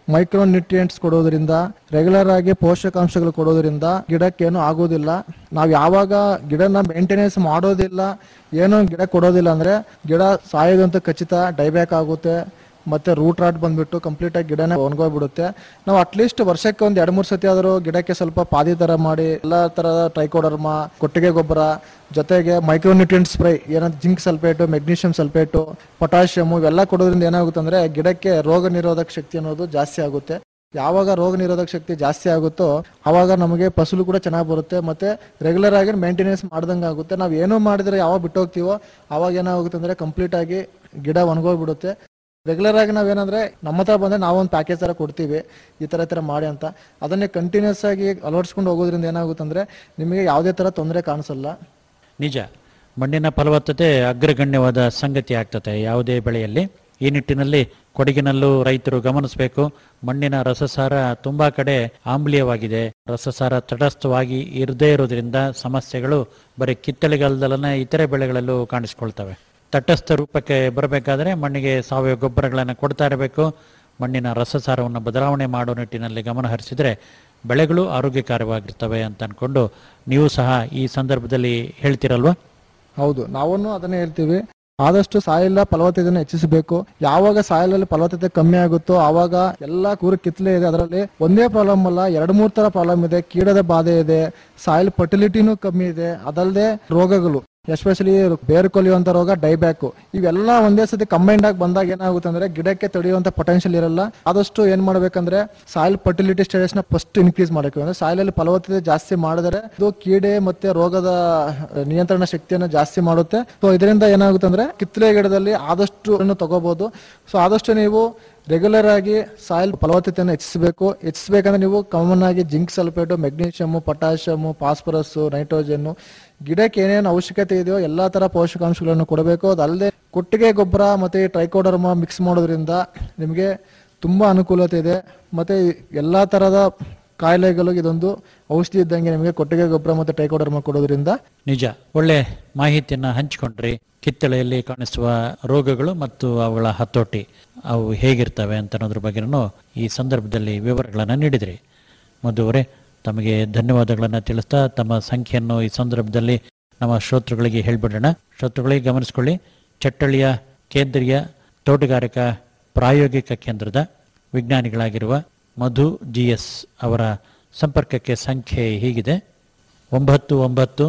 ಮೈಕ್ರೋ ನ್ಯೂಟ್ರಿಯೆಂಟ್ಸ್ ಕೊಡೋದ್ರಿಂದ ರೆಗ್ಯುಲರ್ ಆಗಿ ಪೋಷಕಾಂಶಗಳು ಕೊಡೋದ್ರಿಂದ ಗಿಡಕ್ಕೇನು ಆಗೋದಿಲ್ಲ ನಾವು ಯಾವಾಗ ಗಿಡನ ಮೇಂಟೆನೆನ್ಸ್ ಮಾಡೋದಿಲ್ಲ ಏನೋ ಗಿಡ ಕೊಡೋದಿಲ್ಲ ಅಂದ್ರೆ ಗಿಡ ಸಾಯೋದಂತ ಖಚಿತ ಡೈಬ್ಯಾಕ್ ಆಗುತ್ತೆ ಮತ್ತೆ ರೂಟ್ ರಾಟ್ ಬಂದ್ಬಿಟ್ಟು ಕಂಪ್ಲೀಟ್ ಆಗಿ ಗಿಡನ ಒಣಗೋಗ್ಬಿಡುತ್ತೆ ನಾವು ಅಟ್ಲೀಸ್ಟ್ ವರ್ಷಕ್ಕೆ ಒಂದ್ ಎರಡ್ ಮೂರ್ ಸತಿ ಆದರೂ ಗಿಡಕ್ಕೆ ಸ್ವಲ್ಪ ಪಾದಿ ತರ ಮಾಡಿ ಎಲ್ಲಾ ತರದ ಟ್ರೈಕೋಡರ್ಮ ಕೊಟ್ಟಿಗೆ ಗೊಬ್ಬರ ಜೊತೆಗೆ ಮೈಕ್ರೋನ್ಯೂಟ್ರಿಯೆಂಟ್ ಸ್ಪ್ರೈ ಏನಂತ zinc sulphate magnesium sulphate potassium ಇವೆಲ್ಲ ಕೊಡೋದ್ರಿಂದ ಏನಾಗುತ್ತೆ ಅಂದ್ರೆ ಗಿಡಕ್ಕೆ ರೋಗ ನಿರೋಧಕ ಶಕ್ತಿ ಅನ್ನೋದು ಜಾಸ್ತಿ ಆಗುತ್ತೆ ಯಾವಾಗ ರೋಗ ನಿರೋಧಕ ಶಕ್ತಿ ಜಾಸ್ತಿ ಆಗುತ್ತೋ ಅವಾಗ ನಮಗೆ ಫಸಲು ಕೂಡ ಚೆನ್ನಾಗಿ ಬರುತ್ತೆ ಮತ್ತೆ ರೆಗ್ಯುಲರ್ ಆಗಿ ಮೇಂಟೆನೆನ್ಸ್ ಮಾಡ್ದಂಗೆ ಆಗುತ್ತೆ ನಾವು ಏನೋ ಮಾಡಿದ್ರೆ ಯಾವಾಗ ಬಿಟ್ಟು ಹೋಗ್ತೀವೋ ಅವಾಗ ಏನಾಗುತ್ತೆ ಅಂದ್ರೆ ಕಂಪ್ಲೀಟ್ ಆಗಿ ಗಿಡ ಒಣಗೋಗ್ಬಿಡುತ್ತೆ ರೆಗ್ಯುಲರ್ ಆಗಿ ನಾವೇನಂದ್ರೆ ನಮ್ಮ ಹತ್ರ ಬಂದ್ರೆ ನಾವೊಂದು ಪ್ಯಾಕೇಜ್ ತರ ಕೊಡ್ತೀವಿ ಈ ತರ ಈ ತರ ಮಾಡಿ ಅಂತ ಅದನ್ನೇ ಕಂಟಿನ್ಯೂಸ್ ಆಗಿ ಅಳವಡಿಸ್ಕೊಂಡು ಹೋಗೋದ್ರಿಂದ ಏನಾಗುತ್ತೆ ಅಂದ್ರೆ ನಿಮಗೆ ಯಾವುದೇ ತರ ತೊಂದರೆ ಕಾಣಿಸಲ್ಲ ನಿಜ ಮಣ್ಣಿನ ಫಲವತ್ತತೆ ಅಗ್ರಗಣ್ಯವಾದ ಸಂಗತಿ ಆಗ್ತದೆ ಯಾವುದೇ ಬೆಳೆಯಲ್ಲಿ ಈ ನಿಟ್ಟಿನಲ್ಲಿ ಕೊಡಗಿನಲ್ಲೂ ರೈತರು ಗಮನಿಸಬೇಕು ಮಣ್ಣಿನ ರಸಸಾರ ತುಂಬಾ ಕಡೆ ಆಮ್ಲೀಯವಾಗಿದೆ ರಸಸಾರ ತಟಸ್ಥವಾಗಿ ಇರದೇ ಇರೋದ್ರಿಂದ ಸಮಸ್ಯೆಗಳು ಬರೀ ಕಿತ್ತಳೆಗಾಲದಲ್ಲೇ ಇತರೆ ಬೆಳೆಗಳಲ್ಲೂ ಕಾಣಿಸ್ಕೊಳ್ತವೆ ತಟಸ್ಥ ರೂಪಕ್ಕೆ ಬರಬೇಕಾದ್ರೆ ಮಣ್ಣಿಗೆ ಸಾವಯವ ಗೊಬ್ಬರಗಳನ್ನು ಕೊಡ್ತಾ ಇರಬೇಕು ಮಣ್ಣಿನ ರಸಸಾರವನ್ನು ಬದಲಾವಣೆ ಮಾಡೋ ನಿಟ್ಟಿನಲ್ಲಿ ಗಮನ ಹರಿಸಿದರೆ ಬೆಳೆಗಳು ಆರೋಗ್ಯಕರವಾಗಿರ್ತವೆ ಅಂತ ಅನ್ಕೊಂಡು ನೀವು ಸಹ ಈ ಸಂದರ್ಭದಲ್ಲಿ ಹೇಳ್ತಿರಲ್ವಾ ಹೌದು ನಾವನ್ನು ಅದನ್ನೇ ಹೇಳ್ತೀವಿ ಆದಷ್ಟು ಸಾಯಿಲ ಫಲವತ್ತತೆಯನ್ನು ಹೆಚ್ಚಿಸಬೇಕು ಯಾವಾಗ ಸಾಯಿಲ್ ಅಲ್ಲಿ ಫಲವತ್ತತೆ ಕಮ್ಮಿ ಆಗುತ್ತೋ ಆವಾಗ ಎಲ್ಲಾ ಕೂರು ಕಿತ್ಲೆ ಇದೆ ಅದರಲ್ಲಿ ಒಂದೇ ಪ್ರಾಬ್ಲಮ್ ಅಲ್ಲ ಎರಡು ಮೂರ್ ತರ ಪ್ರಾಬ್ಲಮ್ ಇದೆ ಕೀಡದ ಬಾಧೆ ಇದೆ ಸಾಯಿಲ್ ಫರ್ಟಿಲಿಟಿನೂ ಕಮ್ಮಿ ಇದೆ ಅದಲ್ಲದೆ ರೋಗಗಳು ಎಸ್ಪೆಷಲಿ ಬೇರು ಕೊಲಿಯುವಂತ ರೋಗ ಡೈಬ್ಯಾಕ್ ಇವೆಲ್ಲ ಒಂದೇ ಸತಿ ಕಂಬೈಂಡ್ ಆಗಿ ಬಂದಾಗ ಏನಾಗುತ್ತೆ ಅಂದ್ರೆ ಗಿಡಕ್ಕೆ ತಡೆಯುವಂತ ಪೊಟೆನ್ಶಿಯಲ್ ಇರಲ್ಲ ಆದಷ್ಟು ಏನ್ ಮಾಡ್ಬೇಕಂದ್ರೆ ಸಾಯಿಲ್ ಫರ್ಟಿಲಿಟಿ ಸ್ಟೇಟಸ್ ನ ಫಸ್ಟ್ ಇನ್ಕ್ರೀಸ್ ಮಾಡಬೇಕು ಅಂದ್ರೆ ಸಾಯಿಲ್ ಅಲ್ಲಿ ಫಲವತ್ತತೆ ಜಾಸ್ತಿ ಮಾಡಿದರೆ ಇದು ಕೀಡೆ ಮತ್ತೆ ರೋಗದ ನಿಯಂತ್ರಣ ಶಕ್ತಿಯನ್ನು ಜಾಸ್ತಿ ಮಾಡುತ್ತೆ ಸೊ ಇದರಿಂದ ಏನಾಗುತ್ತೆ ಅಂದ್ರೆ ಕಿತ್ತಲೆ ಗಿಡದಲ್ಲಿ ಆದಷ್ಟು ತಗೋಬಹುದು ಸೊ ಆದಷ್ಟು ನೀವು ರೆಗ್ಯುಲರ್ ಆಗಿ ಸಾಯಿಲ್ ಫಲವತ್ತತೆಯನ್ನು ಹೆಚ್ಚಿಸಬೇಕು ಹೆಚ್ಚಿಸಬೇಕಂದ್ರೆ ನೀವು ಕಾಮನ್ ಆಗಿ zinc sulphate magnesium potassium phosphorus nitrogen ಗಿಡಕ್ಕೆ ಏನೇನು ಅವಶ್ಯಕತೆ ಇದೆಯೋ ಎಲ್ಲಾ ತರ ಪೋಷಕಾಂಶಗಳನ್ನು ಕೊಡಬೇಕು ಅದಲ್ಲದೆ ಕೊಟ್ಟಿಗೆ ಗೊಬ್ಬರ ಮತ್ತೆ ಟ್ರೈಕೋಡರ್ಮ ಮಿಕ್ಸ್ ಮಾಡೋದ್ರಿಂದ ನಿಮಗೆ ತುಂಬಾ ಅನುಕೂಲತೆ ಇದೆ ಮತ್ತೆ ಎಲ್ಲಾ ತರದ ಕಾಯಿಲೆಗಳು ಇದೊಂದು ಔಷಧಿ ಇದ್ದಂಗೆ ನಿಮಗೆ ಕೊಟ್ಟಿಗೆ ಗೊಬ್ಬರ ಮತ್ತೆ ಟ್ರೈಕೋಡರ್ಮ ಕೊಡೋದ್ರಿಂದ ನಿಜ ಒಳ್ಳೆ ಮಾಹಿತಿಯನ್ನು ಹಂಚಿಕೊಂಡ್ರಿ ಕಿತ್ತಳೆಯಲ್ಲಿ ಕಾಣಿಸುವ ರೋಗಗಳು ಮತ್ತು ಅವುಗಳ ಹತೋಟಿ ಅವು ಹೇಗಿರ್ತವೆ ಅಂತ ಅನ್ನೋದ್ರ ಬಗ್ಗೆನೂ ಈ ಸಂದರ್ಭದಲ್ಲಿ ವಿವರಗಳನ್ನು ನೀಡಿದ್ರಿ ಮಧುವರೇ ತಮಗೆ ಧನ್ಯವಾದಗಳನ್ನು ತಿಳಿಸ್ತಾ ತಮ್ಮ ಸಂಖ್ಯೆಯನ್ನು ಈ ಸಂದರ್ಭದಲ್ಲಿ ನಮ್ಮ ಶ್ರೋತೃಗಳಿಗೆ ಹೇಳಿಬಿಡೋಣ ಶ್ರೋತೃಗಳಿಗೆ ಗಮನಿಸಿಕೊಳ್ಳಿ ಚಟ್ಟಳ್ಳಿಯ ಕೇಂದ್ರೀಯ ತೋಟಗಾರಿಕಾ ಪ್ರಾಯೋಗಿಕ ಕೇಂದ್ರದ ವಿಜ್ಞಾನಿಗಳಾಗಿರುವ ಮಧು ಜಿ ಎಸ್ ಅವರ ಸಂಪರ್ಕಕ್ಕೆ ಸಂಖ್ಯೆ ಹೀಗಿದೆ ಒಂಬತ್ತು ಒಂಬತ್ತು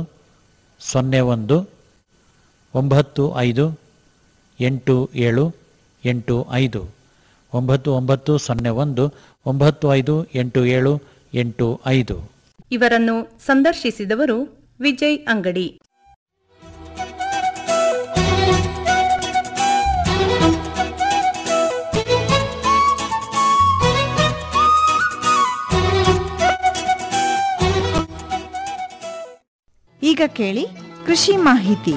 ಸೊನ್ನೆ ಒಂದು ಒಂಬತ್ತು ಐದು ಎಂಟು ಏಳು ಎಂಟು ಐದು ಒಂಬತ್ತು ಒಂಬತ್ತು ಸೊನ್ನೆ ಒಂದು ಒಂಬತ್ತು ಐದು ಎಂಟು ಏಳು ಎಂಟು ಐದು ಇವರನ್ನು ಸಂದರ್ಶಿಸಿದವರು ವಿಜಯ್ ಅಂಗಡಿ ಈಗ ಕೇಳಿ ಕೃಷಿ ಮಾಹಿತಿ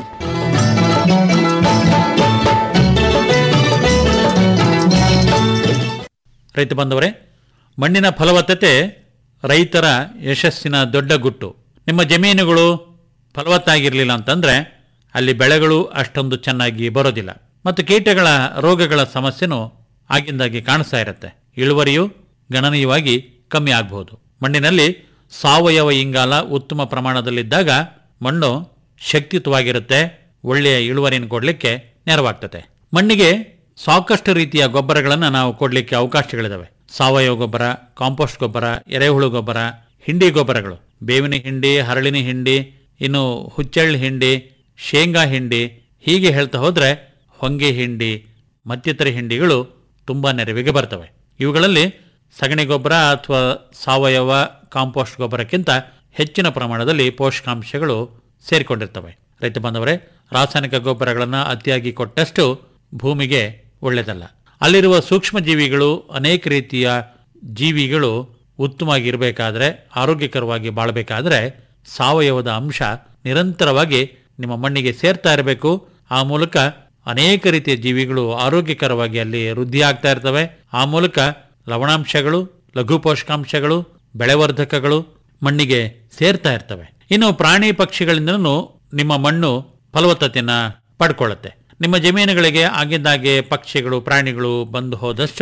ರೈತ ಬಂದವರೇ ಮಣ್ಣಿನ ಫಲವತ್ತತೆ ರೈತರ ಯಶಸ್ಸಿನ ದೊಡ್ಡ ಗುಟ್ಟು ನಿಮ್ಮ ಜಮೀನುಗಳು ಫಲವತ್ತಾಗಿರಲಿಲ್ಲ ಅಂತಂದ್ರೆ ಅಲ್ಲಿ ಬೆಳೆಗಳು ಅಷ್ಟೊಂದು ಚೆನ್ನಾಗಿ ಬರೋದಿಲ್ಲ ಮತ್ತು ಕೀಟಗಳ ರೋಗಗಳ ಸಮಸ್ಯೆನೂ ಆಗಿಂದಾಗಿ ಕಾಣಿಸ್ತಾ ಇರುತ್ತೆ ಇಳುವರಿಯು ಗಣನೀಯವಾಗಿ ಕಮ್ಮಿ ಆಗಬಹುದು ಮಣ್ಣಿನಲ್ಲಿ ಸಾವಯವ ಇಂಗಾಲ ಉತ್ತಮ ಪ್ರಮಾಣದಲ್ಲಿದ್ದಾಗ ಮಣ್ಣು ಶಕ್ತಿಯುತವಾಗಿರುತ್ತೆ ಒಳ್ಳೆಯ ಇಳುವರಿಯನ್ನು ಕೊಡಲಿಕ್ಕೆ ನೆರವಾಗ್ತದೆ ಮಣ್ಣಿಗೆ ಸಾಕಷ್ಟು ರೀತಿಯ ಗೊಬ್ಬರಗಳನ್ನು ನಾವು ಕೊಡಲಿಕ್ಕೆ ಅವಕಾಶಗಳಿದಾವೆ ಸಾವಯವ ಗೊಬ್ಬರ ಕಾಂಪೋಸ್ಟ್ ಗೊಬ್ಬರ ಎರೆಹುಳು ಗೊಬ್ಬರ ಹಿಂಡಿ ಗೊಬ್ಬರಗಳು ಬೇವಿನ ಹಿಂಡಿ ಹರಳಿನ ಹಿಂಡಿ ಇನ್ನು ಹುಚ್ಚೆಳ್ಳು ಹಿಂಡಿ ಶೇಂಗಾ ಹಿಂಡಿ ಹೀಗೆ ಹೇಳ್ತಾ ಹೋದ್ರೆ ಹೊಂಗೆ ಹಿಂಡಿ ಮತ್ತಿತರ ಹಿಂಡಿಗಳು ತುಂಬಾ ನೆರವಿಗೆ ಬರ್ತವೆ ಇವುಗಳಲ್ಲಿ ಸಗಣಿ ಗೊಬ್ಬರ ಅಥವಾ ಸಾವಯವ ಕಾಂಪೋಸ್ಟ್ ಗೊಬ್ಬರಕ್ಕಿಂತ ಹೆಚ್ಚಿನ ಪ್ರಮಾಣದಲ್ಲಿ ಪೋಷಕಾಂಶಗಳು ಸೇರಿಕೊಂಡಿರ್ತವೆ ರೈತ ಬಾಂಧವರೇ ರಾಸಾಯನಿಕ ಗೊಬ್ಬರಗಳನ್ನು ಅತಿಯಾಗಿ ಕೊಟ್ಟಷ್ಟು ಭೂಮಿಗೆ ಒಳ್ಳೆಯದಲ್ಲ ಅಲ್ಲಿರುವ ಸೂಕ್ಷ್ಮ ಜೀವಿಗಳು ಅನೇಕ ರೀತಿಯ ಜೀವಿಗಳು ಉತ್ತಮವಾಗಿರಬೇಕಾದ್ರೆ ಆರೋಗ್ಯಕರವಾಗಿ ಬಾಳಬೇಕಾದ್ರೆ ಸಾವಯವದ ಅಂಶ ನಿರಂತರವಾಗಿ ನಿಮ್ಮ ಮಣ್ಣಿಗೆ ಸೇರ್ತಾ ಇರಬೇಕು ಆ ಮೂಲಕ ಅನೇಕ ರೀತಿಯ ಜೀವಿಗಳು ಆರೋಗ್ಯಕರವಾಗಿ ಅಲ್ಲಿ ವೃದ್ಧಿ ಆಗ್ತಾ ಇರ್ತವೆ ಆ ಮೂಲಕ ಲವಣಾಂಶಗಳು ಲಘು ಪೋಷಕಾಂಶಗಳು ಬೆಳೆವರ್ಧಕಗಳು ಮಣ್ಣಿಗೆ ಸೇರ್ತಾ ಇರ್ತವೆ ಇನ್ನು ಪ್ರಾಣಿ ಪಕ್ಷಿಗಳಿಂದನೂ ನಿಮ್ಮ ಮಣ್ಣು ಫಲವತ್ತತೆಯನ್ನ ಪಡ್ಕೊಳ್ಳುತ್ತೆ ನಿಮ್ಮ ಜಮೀನುಗಳಿಗೆ ಆಗಿಂದಾಗೆ ಪಕ್ಷಿಗಳು ಪ್ರಾಣಿಗಳು ಬಂದು ಹೋದಷ್ಟು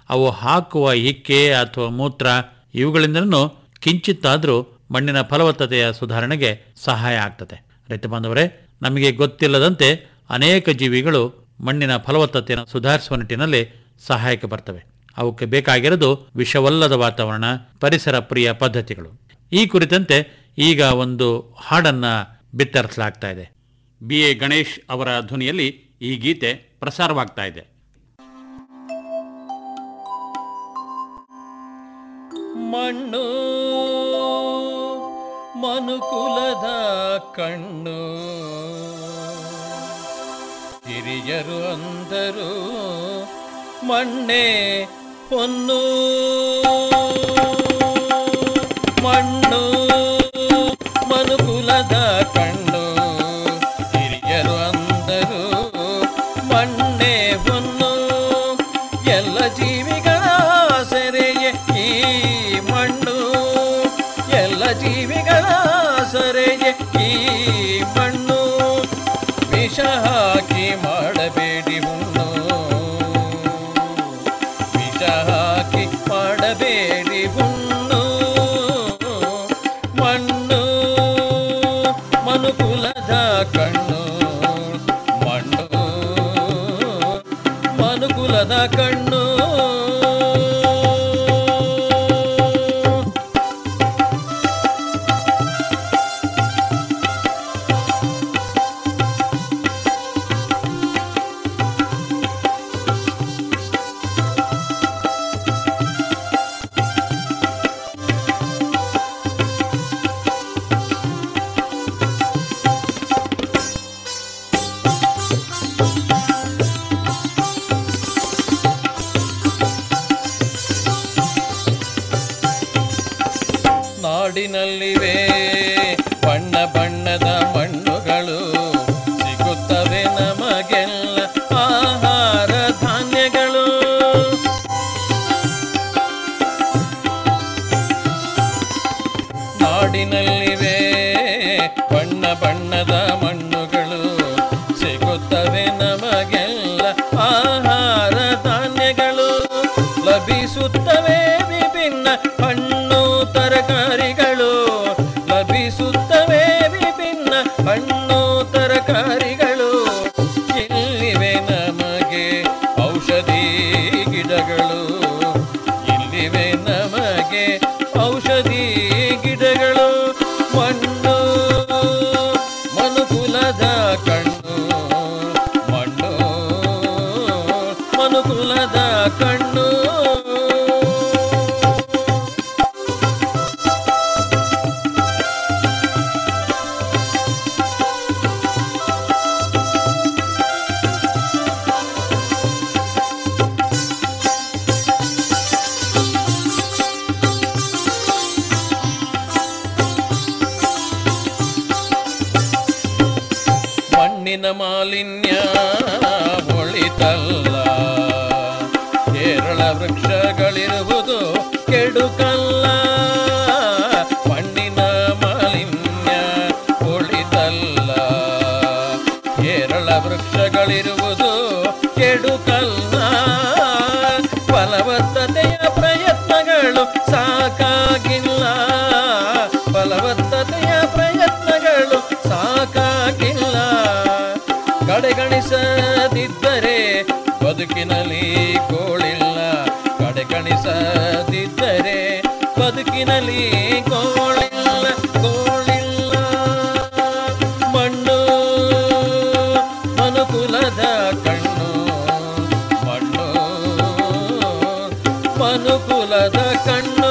ಅವು ಹಾಕುವ ಹಿಕ್ಕೆ ಅಥವಾ ಮೂತ್ರ ಇವುಗಳಿಂದಲೂ ಕಿಂಚಿತ್ತಾದರೂ ಮಣ್ಣಿನ ಫಲವತ್ತತೆಯ ಸುಧಾರಣೆಗೆ ಸಹಾಯ ಆಗ್ತದೆ ರೈತ ಬಾಂಧವರೇ ನಮಗೆ ಗೊತ್ತಿಲ್ಲದಂತೆ ಅನೇಕ ಜೀವಿಗಳು ಮಣ್ಣಿನ ಫಲವತ್ತತೆಯನ್ನು ಸುಧಾರಿಸುವ ನಿಟ್ಟಿನಲ್ಲಿ ಸಹಾಯಕ್ಕೆ ಬರ್ತವೆ ಅವಕ್ಕೆ ಬೇಕಾಗಿರೋದು ವಿಷವಲ್ಲದ ವಾತಾವರಣ ಪರಿಸರ ಪ್ರಿಯ ಪದ್ಧತಿಗಳು ಈ ಕುರಿತಂತೆ ಈಗ ಒಂದು ಹಾಡನ್ನ ಬಿತ್ತರಿಸಲಾಗ್ತಾ ಇದೆ ಬಿ ಎ ಗಣೇಶ್ ಅವರ ಧ್ವನಿಯಲ್ಲಿ ಈ ಗೀತೆ ಪ್ರಸಾರವಾಗ್ತಾ ಇದೆ ಮಣ್ಣು ಮನುಕುಲದ ಕಣ್ಣು ಹಿರಿಯರು ಅಂದರು ಮಣ್ಣೆ ಹೊನ್ನು ಮಣ್ಣು ಮನುಕುಲದ ಕಣ್ಣು ಹಿರಿಯರು ಅಂದರು ಮಣ್ಣೆ ಹೊನ್ನು ಎಲ್ಲ ಜೀವಿಗಳ ಸೆರೆಯೇ ಈ ಮಣ್ಣು ಎಲ್ಲ ಜೀವಿಗಳ ಸೆರೆಯೇ ಈ ಮಣ್ಣು ವಿಷ ಹಾಕಿ ಮಾಡಬೇಡಿ ಹುಣ್ಣು ವಿಷ ಹಾಕಿ ಮಾಡಬೇಡಿ ಹುಣ್ಣು ಮಣ್ಣು ಮನುಕುಲದ ಕಣ್ಣು ಮಣ್ಣು ಮನುಕುಲದ ಕಣ್ಣು ನಾಡಿನಲ್ಲಿವೆ ಬಣ್ಣ ಬಣ್ಣದ ಮಣ್ಣುಗಳು ಸಿಗುತ್ತವೆ ನಮಗೆಲ್ಲ ಆಹಾರ ಧಾನ್ಯಗಳು ನಾಡಿನಲ್ಲಿವೆ ಬಣ್ಣ ಬಣ್ಣದ ಮಣ್ಣುಗಳು ಸಿಗುತ್ತವೆ ನಮಗೆಲ್ಲ ಆಹಾರ ಧಾನ್ಯಗಳು ಲಭಿಸುತ್ತವೆ ವಿಭಿನ್ನ ಹಣ್ಣು ತರಕಾರಿಗಳು ಲಭಿಸುತ್ತವೆ ವಿಭಿನ್ನ ಹಣ್ಣು ತರಕಾರಿಗಳು ಇಲ್ಲಿವೆ ನಮಗೆ ಔಷಧಿ ಗಿಡಗಳು ಇಲ್ಲಿವೆ ನಮಗೆ ಔಷಧಿ ಗಿಡಗಳು ಮಣ್ಣು ಮನುಕುಲದ ಕಣ್ಣು ಮಣ್ಣು ಮನುಕುಲದ ಕಣ್ಣು ಮಣ್ಣಿನ ಮಾಲಿನ್ಯ ಒಳಿತಲ್ಲ ಕೇರಳ ವೃಕ್ಷಗಳಿರುವುದು ಕೆಡುಕಲ್ಲ ಮಣ್ಣಿನ ಮಾಲಿನ್ಯ ಒಳಿತಲ್ಲ ಕೇರಳ ವೃಕ್ಷಗಳಿರುವುದು ಕೆಡುಕಲ್ಲ ಫಲವತ್ತತೆಯ ಪ್ರಯತ್ನಗಳು ಸಾಕಾಗಿಲ್ಲ ಫಲವತ್ತತೆಯ ಪ್ರಯತ್ನಗಳು ಸಾಕಾಗಿಲ್ಲ ಕಡೆಗಣಿಸದಿದ್ದರೆ ಬದುಕಿನಲ್ಲಿ ಗೋಳಿಲ್ಲ ಕಡೆಗಣಿಸದಿದ್ದರೆ ಬದುಕಿನಲ್ಲಿ ಗೋಳಿಲ್ಲ ಗೋಳಿಲ್ಲ ಮಣ್ಣು ಮನುಕುಲದ ಕಣ್ಣು ಮಣ್ಣು ಮನುಕುಲದ ಕಣ್ಣು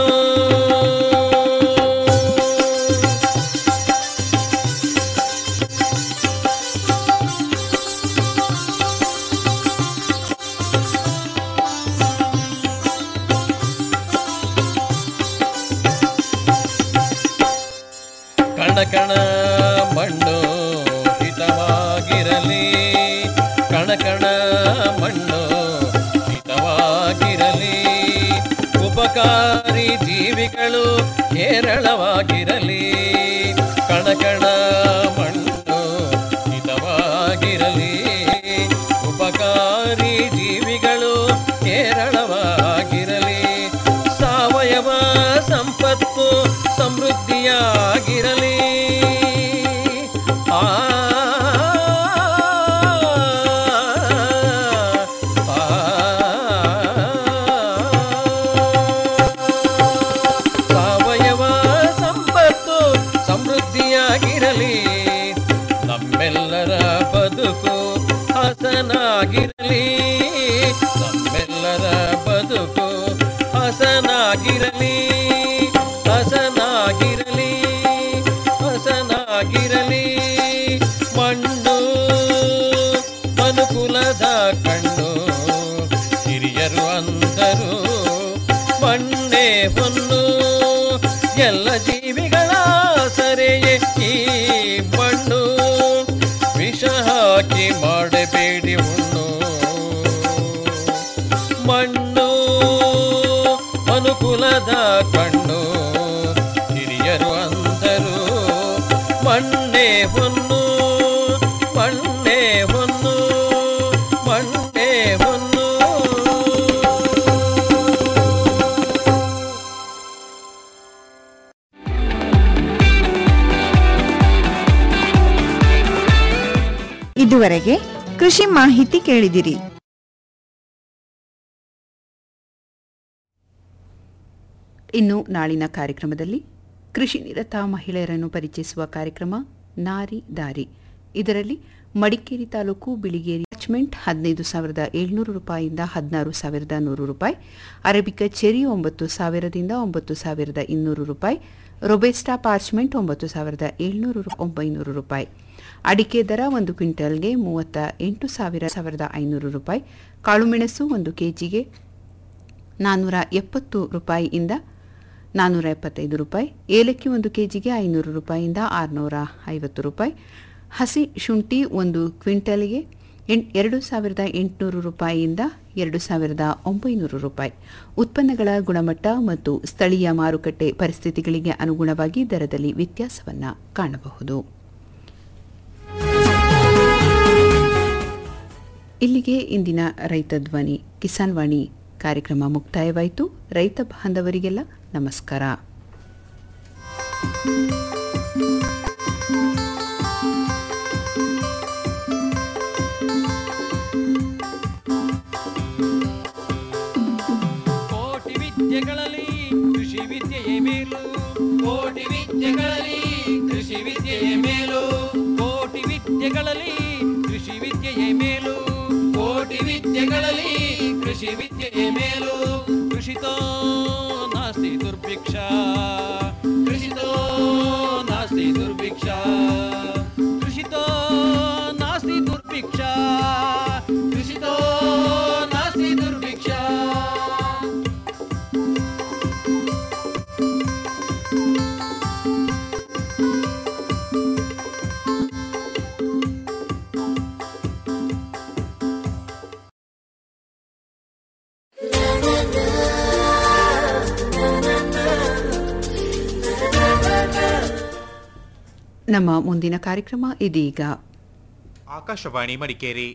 ಕಣ ಕಣ ಮಣ್ಣು ಹಿತವಾಗಿರಲಿ ಕಣ ಕಣ ಮಣ್ಣು ಹಿತವಾಗಿರಲಿ ಉಪಕಾರಿ ಜೀವಿಗಳು ಹೇರಳವಾಗಿರಲಿ ಕಣ ಕಣ ಮಣ್ಣು ಹಿತವಾಗಿರಲಿ ಉಪಕಾರಿ ಜೀವಿಗಳು ಹೇರಳವಾಗಿ ಸಾವಯವ ಸಂಪತ್ತು ಸಮೃದ್ಧಿಯಾಗಿರಲಿ ನಮ್ಮೆಲ್ಲರ ಬದುಕು ಹಸನಾಗಿರಲಿ ನಮ್ಮೆಲ್ಲರ ಬದುಕು ಹಸನಾಗಿರಲಿ ಹಸನಾಗಿರಲಿ ಹಸನಾಗಿರಲಿ ಮಣ್ಣು ಮನುಕುಲದ ಕಣ್ಣು ಹಿರಿಯರು ಅಂದರು ಮಣ್ಣೆ ಹೊನ್ನು ಎಲ್ಲ ಜೀವಿಗಳ ಸರೆಯೇ ಈ ಮಣ್ಣು ವಿಷ ಹಾಕಿ ಮಾಡಬೇಡಿ ಹುಣ್ಣು ಮಣ್ಣು ಅನುಕೂಲದ ಕಣ್ಣು ಹಿರಿಯರು ಅಂದರು ಮಣ್ಣೆ ಹೊನ್ನು ಮಣ್ಣೆ ಹೊನ್ನು ಮಣ್ಣೆ ಹೊನ್ನು ಇದುವರೆಗೆ ಕೃಷಿ ಮಾಹಿತಿ ಕೇಳಿದಿರಿ ಇನ್ನು ನಾಳಿನ ಕಾರ್ಯಕ್ರಮದಲ್ಲಿ ಕೃಷಿ ನಿರತ ಮಹಿಳೆಯರನ್ನು ಪರಿಚಯಿಸುವ ಕಾರ್ಯಕ್ರಮ ನಾರಿ ದಾರಿ ಇದರಲ್ಲಿ ಮಡಿಕೇರಿ ತಾಲೂಕು ಬಿಳಿಗೇರಿ ಅಟ್ಯಾಚ್ಮೆಂಟ್ ಹದಿನೈದು ಸಾವಿರದ ಏಳ್ನೂರು ರೂಪಾಯಿಯಿಂದ ಹದಿನಾರು ಸಾವಿರದ ನೂರು ರೂಪಾಯಿ ಅರೇಬಿಕ ಚೆರಿ ಒಂಬತ್ತು ಸಾವಿರದಿಂದ ಒಂಬತ್ತು ಸಾವಿರದ ಇನ್ನೂರು ರೂಪಾಯಿ ರೊಬೆಸ್ಟಾ ಪಾರ್ಚ್ಮೆಂಟ್ ಒಂಬತ್ತು ಸಾವಿರದ ಏಳ್ನೂರು ರು- ಒಂಬೈನೂರು ರೂಪಾಯಿ ಅಡಿಕೆ ದರ ಒಂದು ಕ್ವಿಂಟಲ್ಗೆ ಮೂವತ್ತ ಎಂಟು ಸಾವಿರ ಸಾವಿರದ ಐನೂರು ರೂಪಾಯಿ ಕಾಳುಮೆಣಸು ಒಂದು ಕೆಜಿಗೆ ನಾನ್ನೂರ ಎಪ್ಪತ್ತು ರೂಪಾಯಿಯಿಂದ ನಾನ್ನೂರ ಎಪ್ಪತ್ತೈದು ರೂಪಾಯಿ ಏಲಕ್ಕಿ ಒಂದು ಕೆಜಿಗೆ ಐನೂರು ರೂಪಾಯಿಯಿಂದ ಆರುನೂರ ಐವತ್ತು ರೂಪಾಯಿ ಹಸಿ ಶುಂಠಿ ಒಂದು ಕ್ವಿಂಟಲ್ಗೆ ಎಂ ಎರಡು ಸಾವಿರದ ಎಂಟುನೂರು ರೂಪಾಯಿಯಿಂದ ಎರಡು ಸಾವಿರದ ಒಂಬೈನೂರು ರೂಪಾಯಿ ಉತ್ಪನ್ನಗಳ ಗುಣಮಟ್ಟ ಮತ್ತು ಸ್ಥಳೀಯ ಮಾರುಕಟ್ಟೆ ಪರಿಸ್ಥಿತಿಗಳಿಗೆ ಅನುಗುಣವಾಗಿ ದರದಲ್ಲಿ ವ್ಯತ್ಯಾಸವನ್ನು ಕಾಣಬಹುದು ಇಲ್ಲಿಗೆ ಇಂದಿನ ರೈತ ಧ್ವನಿ ಕಿಸಾನ್ ವಾಣಿ ಕಾರ್ಯಕ್ರಮ ಮುಕ್ತಾಯವಾಯಿತು ರೈತ ಬಾಂಧವರಿಗೆಲ್ಲ ನಮಸ್ಕಾರ ಕೋಟಿ ವಿದ್ಯೆಗಳಲ್ಲಿ ಕೃಷಿ ವಿದ್ಯೆಯೇ ಮೇಲು ಕೋಟಿ ವಿದ್ಯೆಗಳಲ್ಲಿ ಕೃಷಿ ವಿದ್ಯೆಯೇ ಮೇಲು ಕೋಟಿ ವಿದ್ಯೆಗಳಲ್ಲಿ ಕೃಷಿ ವಿದ್ಯೆಯೇ ಮೇಲು ಕೋಟಿ ವಿದ್ಯೆಗಳಲ್ಲಿ ಕೃಷಿ ವಿದ್ಯೆಯೇ ಮೇಲು ಕೃಷಿತೋ ನಾಸ್ತಿ ದುರ್ಭಿಕ್ಷ ಕೃಷಿತೋ ನಾಸ್ತಿ ದುರ್ಭಿಕ್ಷ ಕೃಷಿತೋ ನಾಸ್ತಿ ದುರ್ಭಿಕ್ಷ ಕೃಷಿತೋ ನಾಸ್ತಿ ದುರ್ಭಿಕ್ಷ ನಮ್ಮ ಮುಂದಿನ ಕಾರ್ಯಕ್ರಮ ಇದೀಗ ಆಕಾಶವಾಣಿ ಮಡಿಕೇರಿ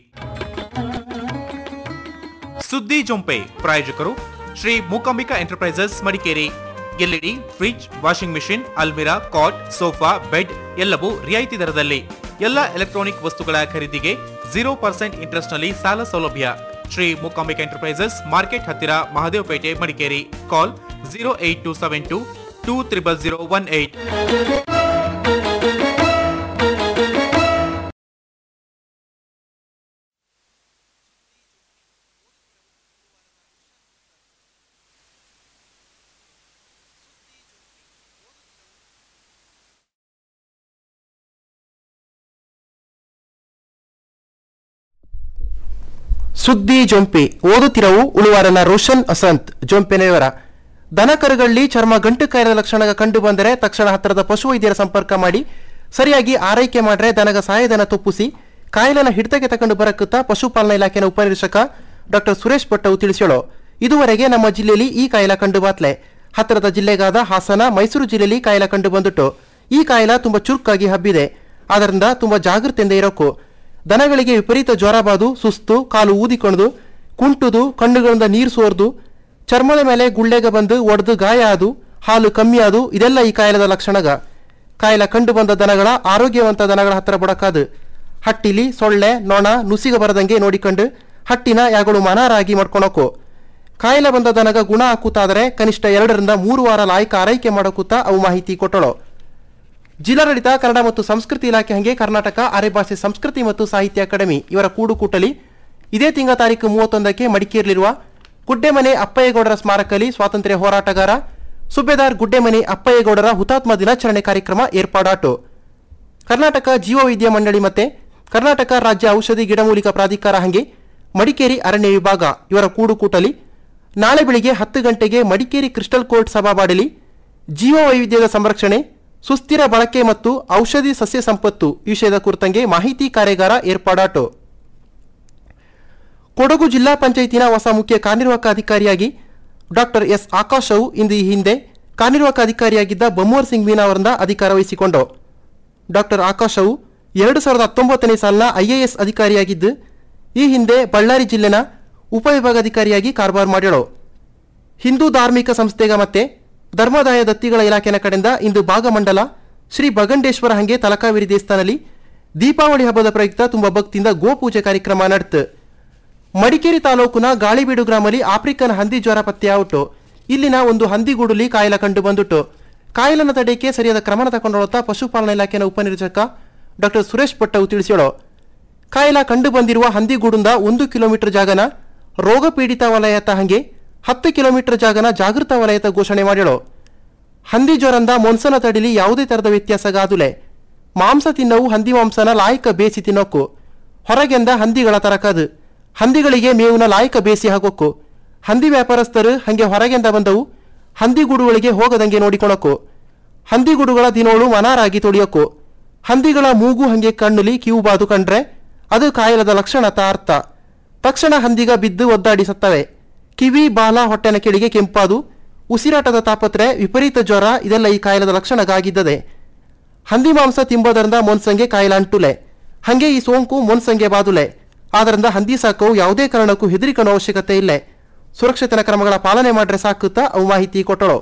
ಸುದ್ದಿ ಜೊಂಪೆ ಪ್ರಾಯೋಜಕರು Shri Mookambika enterprises Madikeri LED fridge washing machine ಅಲ್ಮಿರಾ ಕಾಟ್ ಸೋಫಾ ಬೆಡ್ ಎಲ್ಲವೂ ರಿಯಾಯಿತಿ ದರದಲ್ಲಿ ಎಲ್ಲ ಎಲೆಕ್ಟ್ರಾನಿಕ್ ವಸ್ತುಗಳ ಖರೀದಿಗೆ ಜೀರೋ ಪರ್ಸೆಂಟ್ ಇಂಟ್ರೆಸ್ಟ್ ನಲ್ಲಿ ಸಾಲ ಸೌಲಭ್ಯ ಶ್ರೀ ಮೂಕಾಂಬಿಕಾ ಎಂಟರ್ಪ್ರೈಸಸ್ ಮಾರ್ಕೆಟ್ ಹತ್ತಿರ Mahadevapete Madikeri call zero eight two seven two two triple zero one eight ಸುದ್ದಿ ಜೊಂಪೆ ಓದುತ್ತಿರವು ಉಳುವಾರನ ರೋಷನ್ ಅಸಂತ್ ಜೊಂಪೆನೆಯವರ ದನಕರುಗಳಲ್ಲಿ ಚರ್ಮ ಗಂಟು ಕಾಯಿಲೆ ಲಕ್ಷಣ ಕಂಡು ಬಂದರೆ ತಕ್ಷಣ ಹತ್ತಿರದ ಪಶುವೈದ್ಯರ ಸಂಪರ್ಕ ಮಾಡಿ ಸರಿಯಾಗಿ ಆರೈಕೆ ಮಾಡ್ರೆ ದನಗ ಸಹಾಯಧನ ತುಪ್ಪಿಸಿ ಕಾಯಿಲೆನ ಹಿಡಿತಕ್ಕೆ ತಕೊಂಡು ಬರಕುತ್ತಾ ಪಶುಪಾಲನಾ ಇಲಾಖೆನ ಉಪನಿರೀಕ್ಷಕ ಡಾಕ್ಟರ್ ಸುರೇಶ್ ಭಟ್ಟವು ತಿಳಿಸ್ಯಾಳು ಇದುವರೆಗೆ ನಮ್ಮ ಜಿಲ್ಲೆಯಲ್ಲಿ ಈ ಕಾಯಿಲೆ ಕಂಡು ಬಾತ್ಲೆ ಹತ್ತಿರದ ಜಿಲ್ಲೆಗಾದ ಹಾಸನ ಮೈಸೂರು ಜಿಲ್ಲೆಯಲ್ಲಿ ಕಾಯಿಲೆ ಕಂಡು ಬಂದುಟ್ಟು ಈ ಕಾಯಿಲೆ ತುಂಬಾ ಚುರುಕಾಗಿ ಹಬ್ಬಿದೆ ಆದ್ದರಿಂದ ತುಂಬಾ ಜಾಗೃತಿಯಿಂದ ಇರೋಕು ದನಗಳಿಗೆ ವಿಪರೀತ ಜ್ವರ ಬಾದು ಸುಸ್ತು ಕಾಲು ಊದಿಕೊಂಡು ಕುಂಟುದು ಕಣ್ಣುಗಳಿಂದ ನೀರು ಸೋರ್ದು ಚರ್ಮದ ಮೇಲೆ ಗುಳ್ಳೆಗೆ ಬಂದು ಒಡೆದು ಗಾಯ ಆದು ಹಾಲು ಕಮ್ಮಿ ಆದು ಇದೆಲ್ಲ ಈ ಕಾಯಿಲೆದ ಲಕ್ಷಣಗ ಕಾಯಿಲೆ ಕಂಡು ಬಂದ ದನಗಳ ಆರೋಗ್ಯವಂತ ದನಗಳ ಹತ್ತಿರ ಬುಡಕಾದು ಹಟ್ಟಿಲಿ ಸೊಳ್ಳೆ ನೊಣ ನುಸಿಗ ಬರದಂಗೆ ನೋಡಿಕೊಂಡು ಹಟ್ಟಿನ ಯಾಗಳು ಮನಾರಾಗಿ ಮಾಡ್ಕೊಳಕು ಕಾಯಿಲೆ ಬಂದ ದನಗ ಗುಣ ಹಾಕುತ್ತಾದರೆ ಕನಿಷ್ಠ ಎರಡರಿಂದ ಮೂರು ವಾರ ಲಾಯಕ ಆರೈಕೆ ಮಾಡೋಕೂತ ಅವು ಮಾಹಿತಿ ಕೊಟ್ಟಳು ಜಿಲ್ಲಾಡಳಿತ ಕನ್ನಡ ಮತ್ತು ಸಂಸ್ಕೃತಿ ಇಲಾಖೆ ಹಂಗೆ ಕರ್ನಾಟಕ ಅರೆಭಾಷೆ ಸಂಸ್ಕೃತಿ ಮತ್ತು ಸಾಹಿತ್ಯ ಅಕಾಡೆಮಿ ಇವರ ಕೂಡುಕೂಟಲಿ ಇದೇ ತಿಂಗಳ ತಾರೀಕು ಮೂವತ್ತೊಂದಕ್ಕೆ ಮಡಿಕೇರಿಯಲ್ಲಿರುವ ಗುಡ್ಡೆಮನೆ ಅಪ್ಪಯ್ಯಗೌಡರ ಸ್ಮಾರಕದಲ್ಲಿ ಸ್ವಾತಂತ್ರ್ಯ ಹೋರಾಟಗಾರ ಸುಬೇದಾರ್ ಗುಡ್ಡೆಮನೆ ಅಪ್ಪಯ್ಯಗೌಡರ ಹುತಾತ್ಮ ದಿನಾಚರಣೆ ಕಾರ್ಯಕ್ರಮ ಏರ್ಪಾಡಾಟು ಕರ್ನಾಟಕ ಜೀವವೈದ್ಯ ಮಂಡಳಿ ಮತ್ತೆ ಕರ್ನಾಟಕ ರಾಜ್ಯ ಔಷಧಿ ಗಿಡಮೂಲಿಕಾ ಪ್ರಾಧಿಕಾರ ಹಂಗೆ ಮಡಿಕೇರಿ ಅರಣ್ಯ ವಿಭಾಗ ಇವರ ಕೂಡುಕೂಟಲಿ ನಾಳೆ ಬೆಳಿಗ್ಗೆ ಹತ್ತು ಗಂಟೆಗೆ ಮಡಿಕೇರಿ ಕ್ರಿಸ್ಟಲ್ ಕೋರ್ಟ್ ಸಭಾಬಾಡಲಿ ಜೀವ ವೈವಿಧ್ಯದ ಸಂರಕ್ಷಣೆ ಸುಸ್ಥಿರ ಬಳಕೆ ಮತ್ತು ಔಷಧಿ ಸಸ್ಯ ಸಂಪತ್ತು ಈ ವಿಷಯದ ಕುರಿತಂಗೆ ಮಾಹಿತಿ ಕಾರ್ಯಾಗಾರ ಏರ್ಪಾಡಾಟು ಕೊಡಗು ಜಿಲ್ಲಾ ಪಂಚಾಯತಿನ ಹೊಸ ಮುಖ್ಯ ಕಾರ್ಯನಿರ್ವಾಹಕ ಅಧಿಕಾರಿಯಾಗಿ ಡಾಕ್ಟರ್ ಎಸ್ ಆಕಾಶವು ಇಂದು ಈ ಹಿಂದೆ ಕಾರ್ಯನಿರ್ವಾಹಕ ಅಧಿಕಾರಿಯಾಗಿದ್ದ ಬಮ್ಮೂರ್ ಸಿಂಗ್ ಮೀನಾ ಅವರಿಂದ ಅಧಿಕಾರ ವಹಿಸಿಕೊಂಡು ಡಾಕ್ಟರ್ ಆಕಾಶವು ಎರಡು ಸಾವಿರದ ಹತ್ತೊಂಬತ್ತನೇ ಸಾಲಿನ ಐಎಎಸ್ ಅಧಿಕಾರಿಯಾಗಿದ್ದು ಈ ಹಿಂದೆ ಬಳ್ಳಾರಿ ಜಿಲ್ಲೆನ ಉಪವಿಭಾಗಾಧಿಕಾರಿಯಾಗಿ ಕಾರ್ಬಾರ್ ಮಾಡ್ಯಳು ಹಿಂದೂ ಧಾರ್ಮಿಕ ಸಂಸ್ಥೆಗ ಮತ್ತೆ ಧರ್ಮದಾಯ ದತ್ತಿಗಳ ಇಲಾಖೆನ ಕಡೆಯಿಂದ ಇಂದು ಭಾಗಮಂಡಲ ಶ್ರೀ ಬಗಂಡೇಶ್ವರ ಹಂಗೆ ತಲಕಾವೇರಿ ದೇವಸ್ಥಾನದಲ್ಲಿ ದೀಪಾವಳಿ ಹಬ್ಬದ ಪ್ರಯುಕ್ತ ತುಂಬ ಭಕ್ತಿಯಿಂದ ಗೋಪೂಜೆ ಕಾರ್ಯಕ್ರಮ ನಡೆತು ಮಡಿಕೇರಿ ತಾಲೂಕಿನ ಗಾಳಿಬೀಡು ಗ್ರಾಮದಲ್ಲಿ ಆಫ್ರಿಕನ್ ಹಂದಿ ಜ್ವರ ಪತ್ತೆಯಾಯಿತು ಇಲ್ಲಿನ ಒಂದು ಹಂದಿಗೂಡುಲಿ ಕಾಯಿಲೆ ಕಂಡು ಬಂದುಟ್ಟು ಕಾಯಿಲೆನ ತಡೆಯಕ್ಕೆ ಸರಿಯಾದ ಕ್ರಮನ ತಗೊಂಡೊಳತ ಪಶುಪಾಲನಾ ಇಲಾಖೆನ ಉಪನಿರ್ದೇಶಕ ಡಾಕ್ಟರ್ ಸುರೇಶ್ ಭಟ್ಟವು ತಿಳಿಸ್ಯಾಳು ಕಾಯಿಲೆ ಕಂಡು ಬಂದಿರುವ ಹಂದಿಗೂಡಿಂದ ಒಂದು ಕಿಲೋಮೀಟರ್ ಜಾಗನ ರೋಗ ಪೀಡಿತ ವಲಯತ ಹಂಗೆ ಹತ್ತು ಕಿಲೋಮೀಟರ್ ಜಾಗನ ಜಾಗೃತ ವಲಯತ ಘೋಷಣೆ ಮಾಡ್ಯಳು ಹಂದಿ ಜ್ವರಂದ ಮೊನ್ಸನ ತಡಿಲಿ ಯಾವುದೇ ತರದ ವ್ಯತ್ಯಾಸಗಾದುಲೆ ಮಾಂಸ ತಿನ್ನವು ಹಂದಿ ಮಾಂಸನ ಲಾಯಕ ಬೇಸಿ ತಿನ್ನೋಕು ಹೊರಗೆಂದ ಹಂದಿಗಳ ತರಕದು ಹಂದಿಗಳಿಗೆ ಮೇವಿನ ಲಾಯಕ ಬೇಸಿ ಹಾಕೋಕು ಹಂದಿ ವ್ಯಾಪಾರಸ್ಥರು ಹಂಗೆ ಹೊರಗೆಂದ ಬಂದವು ಹಂದಿಗೂಡುಗಳಿಗೆ ಹೋಗದಂಗೆ ನೋಡಿಕೊಳಕು ಹಂದಿಗೂಡುಗಳ ದಿನೋಳು ಮನಾರಾಗಿ ತೊಳಿಯೋಕು ಹಂದಿಗಳ ಮೂಗು ಹಂಗೆ ಕಣ್ಣುಲಿ ಕಿವು ಬಾದು ಕಂಡ್ರೆ ಅದು ಕಾಯಿಲದ ಲಕ್ಷಣತ ಅರ್ಥ ತಕ್ಷಣ ಹಂದಿಗ ಬಿದ್ದು ಒದ್ದಾಡಿ ಸತ್ತವೆ ಕಿವಿ ಬಾಲ ಹೊಟ್ಟೆನ ಕೆಳಗೆ ಕೆಂಪಾದು ಉಸಿರಾಟದ ತಾಪತ್ರೆ ವಿಪರೀತ ಜ್ವರ ಇದೆಲ್ಲ ಈ ಕಾಯಿಲದ ಲಕ್ಷಣಗಾಗಿದ್ದದೆ ಹಂದಿ ಮಾಂಸ ತಿಂಬೋದರಿಂದ ಮೊನ್ಸಂಗೆ ಕಾಯಿಲೆ ಅಂಟುಲೆ ಹಂಗೆ ಈ ಸೋಂಕು ಮೊನ್ಸಂಗೆ ಬಾದುಲೆ ಆದ್ದರಿಂದ ಹಂದಿ ಸಾಕವು ಯಾವುದೇ ಕಾರಣಕ್ಕೂ ಹೆದರಿಕೊಳ್ಳೋ ಅವಶ್ಯಕತೆ ಇಲ್ಲ ಸುರಕ್ಷಿತನ ಕ್ರಮಗಳ ಪಾಲನೆ ಮಾಡ್ರೆ ಸಾಕುತ್ತಾ ಅವು ಮಾಹಿತಿ ಕೊಟ್ಟಳು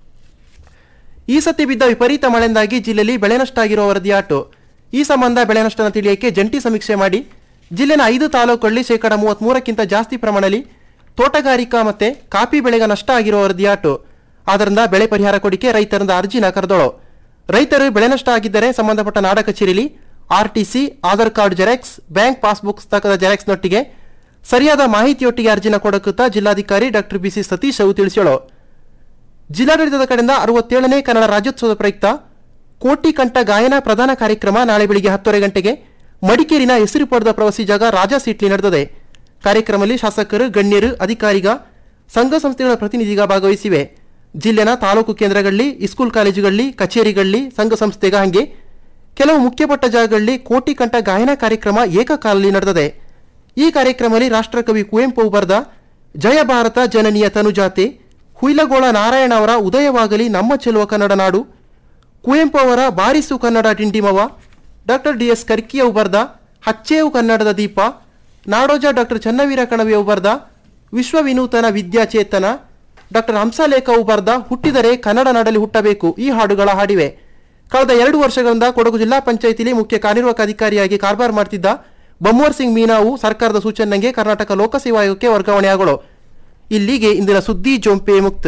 ಈ ಸತಿ ಬಿದ್ದ ವಿಪರೀತ ಮಳೆಯಿಂದಾಗಿ ಜಿಲ್ಲೆಯಲ್ಲಿ ಬೆಳೆ ನಷ್ಟ ಆಗಿರುವ ವರದಿಯಾಟು ಈ ಸಂಬಂಧ ಬೆಳೆ ನಷ್ಟನ ತಿಳಿಯಕ್ಕೆ ಜಂಟಿ ಸಮೀಕ್ಷೆ ಮಾಡಿ ಜಿಲ್ಲೆನ ಐದು ತಾಲೂಕಲ್ಲಿ ಶೇಕಡ ಮೂವತ್ಮೂರಕ್ಕಿಂತ ಜಾಸ್ತಿ ಪ್ರಮಾಣದಲ್ಲಿ ತೋಟಗಾರಿಕಾ ಮತ್ತೆ ಕಾಫಿ ಬೆಳೆಗೆ ನಷ್ಟ ಆಗಿರುವ ವರದಿಯಾಟು ಆದ್ದರಿಂದ ಬೆಳೆ ಪರಿಹಾರ ಕೊಡಿಕೆ ರೈತರಿಂದ ಅರ್ಜಿನ ಕರೆದಳು ರೈತರು ಬೆಳೆ ನಷ್ಟ ಆಗಿದ್ದರೆ ಸಂಬಂಧಪಟ್ಟ ನಾಡ ಕಚೇರಿಲಿ RTC Aadhaar card xerox bank passbook ಪುಸ್ತಕದ ಜೆರಾಕ್ಸ್ನೊಟ್ಟಿಗೆ ಸರಿಯಾದ ಮಾಹಿತಿಯೊಟ್ಟಿಗೆ ಅರ್ಜಿನ ಕೊಡಕುತ್ತಾ ಜಿಲ್ಲಾಧಿಕಾರಿ ಡಾಕ್ಟರ್ ಬಿಸಿ ಸತೀಶ್ ಅವು ತಿಳಿಸ್ಯಾಳು ಜಿಲ್ಲಾಡಳಿತದ ಕಡೆಯಿಂದ ಅರವತ್ತೇಳನೇ ಕನ್ನಡ ರಾಜ್ಯೋತ್ಸವದ ಪ್ರಯುಕ್ತ ಕೋಟಿ ಕಂಠ ಗಾಯನ ಪ್ರಧಾನ ಕಾರ್ಯಕ್ರಮ ನಾಳೆ ಬೆಳಿಗ್ಗೆ ಹತ್ತುವರೆ ಗಂಟೆಗೆ ಮಡಿಕೇರಿನ ಹೆಸರು ಪಡೆದ ಪ್ರವಾಸಿ ಜಾಗ ರಾಜಾ ಸೀಟ್ಲಿ ನಡೆದಿದೆ ಕಾರ್ಯಕ್ರಮದಲ್ಲಿ ಶಾಸಕರು ಗಣ್ಯರು ಅಧಿಕಾರಿಗ ಸಂಘ ಸಂಸ್ಥೆಗಳ ಪ್ರತಿನಿಧಿಗ ಭಾಗವಹಿಸಿವೆ ಜಿಲ್ಲೆನ ತಾಲೂಕು ಕೇಂದ್ರಗಳಲ್ಲಿ ಇಸ್ಕೂಲ್ ಕಾಲೇಜುಗಳಲ್ಲಿ ಕಚೇರಿಗಳಲ್ಲಿ ಸಂಘ ಸಂಸ್ಥೆಗ ಹಂಗೆ ಕೆಲವು ಮುಖ್ಯಪಟ್ಟ ಜಾಗಗಳಲ್ಲಿ ಕೋಟಿ ಕಂಠ ಗಾಯನ ಕಾರ್ಯಕ್ರಮ ಏಕಕಾಲದಲ್ಲಿ ನಡೆದಿದೆ ಈ ಕಾರ್ಯಕ್ರಮದಲ್ಲಿ ರಾಷ್ಟ್ರಕವಿ ಕುವೆಂಪು ಬರೆದ ಜಯ ಭಾರತ ಜನನಿಯ ತನುಜಾತೆ ಹುಯಿಲಗೋಳ ನಾರಾಯಣ ಅವರ ಉದಯವಾಗಲಿ ನಮ್ಮ ಚೆಲುವ ಕನ್ನಡ ನಾಡು ಕುವೆಂಪು ಅವರ ಬಾರಿಸು ಕನ್ನಡ ಡಿಂಡಿಮವ ಡಾಕ್ಟರ್ ಡಿ ಎಸ್ ಕರ್ಕಿಯವು ಬರೆದ ಹಚ್ಚೇವು ಕನ್ನಡದ ದೀಪ ನಾಡೋಜ ಡಾಕ್ಟರ್ ಚನ್ನವೀರ ಕಣವಿಯವು ಬರೆದ ವಿಶ್ವ ವಿನೂತನ ವಿದ್ಯಾಚೇತನ ಡಾಕ್ಟರ್ ಹಂಸಲೇಖವು ಬರೆದ ಹುಟ್ಟಿದರೆ ಕನ್ನಡ ನಾಡಲ್ಲಿ ಹುಟ್ಟಬೇಕು ಈ ಹಾಡುಗಳ ಹಾಡಿವೆ ಕಳೆದ ಎರಡು ವರ್ಷಗಳಿಂದ ಕೊಡಗು ಜಿಲ್ಲಾ ಪಂಚಾಯಿತಿಲಿ ಮುಖ್ಯ ಕಾರ್ಯನಿರ್ವಾಹಕ ಅಧಿಕಾರಿಯಾಗಿ ಕಾರ್ಬಾರ್ ಮಾಡ್ತಿದ್ದ ಬಮ್ಮೋರ್ ಸಿಂಗ್ ಮೀನಾವು ಸರ್ಕಾರದ ಸೂಚನೆಗೆ ಕರ್ನಾಟಕ ಲೋಕಸೇವಾ ಆಯೋಗಕ್ಕೆ ವರ್ಗಾವಣೆಯಾಗಳು ಇಲ್ಲಿಗೆ ಇಂದಿನ ಸುದ್ದಿ ಜೊಂಪೆ ಮುಕ್ತ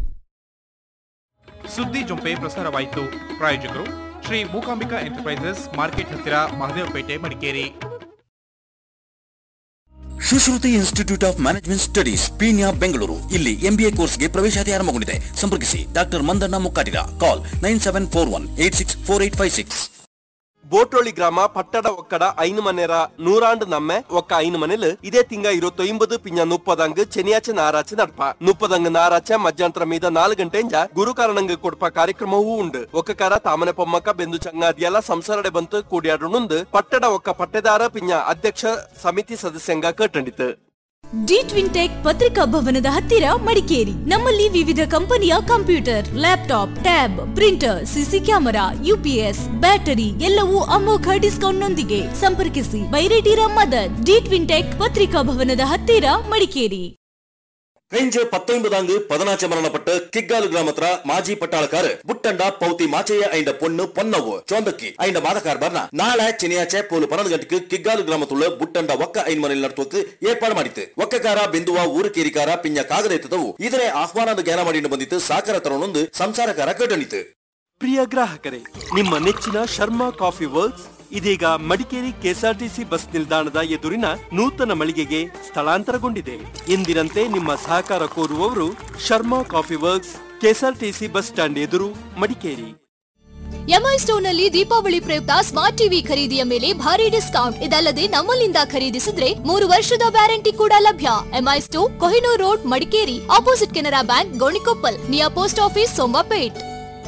ಸುದ್ದಿ ಜೊಂಪೆ ಪ್ರಸಾರವಾಯಿತು ಪ್ರಾಯೋಜಕರು ಶ್ರೀ ಮೂಕಾಂಬಿಕಾ ಎಂಟರ್ಪ್ರೈಸಸ್ ಮಾರ್ಕೆಟ್ ಹತ್ತಿರ Mahadevapete Madikeri Sushruti institute of management studies Peenya Bengaluru ಇಲ್ಲಿ ಎಂಬಿಎ ಕೋರ್ಸ್ಗೆ ಪ್ರವೇಶಾತಿ ಆರಂಭಗೊಂಡಿದೆ ಸಂಪರ್ಕಿಸಿ ಡಾಕ್ಟರ್ ಮಂದಣ್ಣ ಮುಕ್ಕಾಟಿಗ call nine seven four one eight six four eight five six ಬೋಟೋಳಿ ಗ್ರಾಮ ಪಟ್ಟಡ ಒಕ್ಕಡ ಐನು ಮನೆರ ನೂರಾಂಡ್ ನಮ್ಮೆ ಒಕ್ಕ ಐನು ಮನೆಲ್ ಇದೇ ತಿಂಗ ഇരുപത്തൊമ്പത് പിഞ്ഞ മുപ്പതങ്ക് ശനിയാഴ്ച ഞായറാഴ്ച നടപ്പ മുപ്പതങ്ക് ഞായറാഴ്ച മധ്യാന്തര മീത നാല് ಗಂಟೆಂಜ ಗುರುಕಾರಣಂಗ್ ಕೊಡ್ಪ ಕಾರ್ಯಕ್ರಮವೂ ಉಂಡು ಒಕ್ಕಕಾರ ತಾಮನೆ ಪೊಮ್ಮಕ್ಕ ಬೆಂದು ಚಂಗಾದಿಯಲ್ಲ ಸಂಸಾರಡೆ ಬಂತು ಕೂಡಿಯಾಡುನುಂದು ಪಟ್ಟಡ ಒಕ್ಕ ಪಟ್ಟೆದಾರ ಪಿಂಜ ಅಧ್ಯಕ್ಷ ಸಮಿತಿ ಸದಸ್ಯಂಗ ಕಟ್ಟಂಡಿತು ಡಿ ಟ್ವಿನ್ಟೆಕ್ ಪತ್ರಿಕಾ ಭವನದ ಹತ್ತಿರ ಮಡಿಕೇರಿ ನಮ್ಮಲ್ಲಿ ವಿವಿಧ ಕಂಪನಿಯ computer laptop tab printer CC camera UPS battery ಎಲ್ಲವೂ ಅಮೋಘ ಡಿಸ್ಕೌಂಟ್ ನೊಂದಿಗೆ ಸಂಪರ್ಕಿಸಿ ಬೈರೇಟಿರ ಮದರ್ ಡಿ ಟ್ವಿನ್ಟೆಕ್ ಪತ್ರಿಕಾ ಭವನದ ಹತ್ತಿರ ಮಡಿಕೇರಿ കഴിഞ്ഞ പത്തൊൻപതാങ്ക് പതിനാച്ച മരണപ്പെട്ട് കിഗ്ഗാലു ഗ്രാമത്ര മാജി പട്ടാളക്കാര് ബുಟ್ಟಂಡ ಪೌತಿ ಮಾಚಯ್ಯ ಐಂಡ ಪೊಣ್ಣು ಪೊನ್ನವು ಚೋಂದಕ್ಕಿ ಐಂಡ ಮಾದಕಾರ್ ಬರ್ನ ನಾಳೆ ಚೆನ್ನಿಯಾಚೆ ಪೋಲು ಪನ್ನೊಂದು ಗಂಟೆಗೆ ಕಿಗ್ಗಾಲು ಗ್ರಾಮತುಳ್ಳ ಬುಟ್ಟಂಡ ಒಕ್ಕ ಐನ್ ಮನೆಯಲ್ಲಿ ನಡ್ತೋಕ್ ಏರ್ಪಾಡು ಮಾಡಿತ್ತು ಒಕ್ಕಕಾರ ಬಿಂದುವ ಊರು ಕೇರಿಕಾರ ಪಿಂಜ ಕಾಗದ ಎತ್ತದವು ಇದರೇ ಆಹ್ವಾನದ ಜ್ಞಾನ ಮಾಡಿ ಬಂದಿತ್ತು ಸಾಕರ ತರೋಣೊಂದು ಸಂಸಾರಕಾರ ಕಟ್ಟಣಿತು ಪ್ರಿಯ ಗ್ರಾಹಕರೇ ನಿಮ್ಮ ನೆಚ್ಚಿನ ಶರ್ಮಾ ಕಾಫಿ ವರ್ಕ್ಸ್ ಇದೀಗ ಮಡಿಕೇರಿ ಕೆಎಸ್ಆರ್ಟಿಸಿ ಬಸ್ ನಿಲ್ದಾಣದ ಎದುರಿನ ನೂತನ ಮಳಿಗೆಗೆ ಸ್ಥಳಾಂತರಗೊಂಡಿದೆ ಎಂದಿನಂತೆ ನಿಮ್ಮ ಸಹಕಾರ ಕೋರುವವರು Sharma coffee works KSRTC bus stand ಎದುರು ಮಡಿಕೇರಿ ಎಂಐ ಸ್ಟೋರ್ ನಲ್ಲಿ ದೀಪಾವಳಿ ಪ್ರಯುಕ್ತ ಸ್ಮಾರ್ಟ್ ಟಿವಿ ಖರೀದಿಯ ಮೇಲೆ ಭಾರಿ ಡಿಸ್ಕೌಂಟ್ ಇದಲ್ಲದೆ ನಮ್ಮಲ್ಲಿಂದ ಖರೀದಿಸಿದ್ರೆ ಮೂರು ವರ್ಷದ ವ್ಯಾರಂಟಿ ಕೂಡ ಲಭ್ಯ MI store Kohinoor road Madikeri opposite Canara bank Gonikoppal near post office Sombapet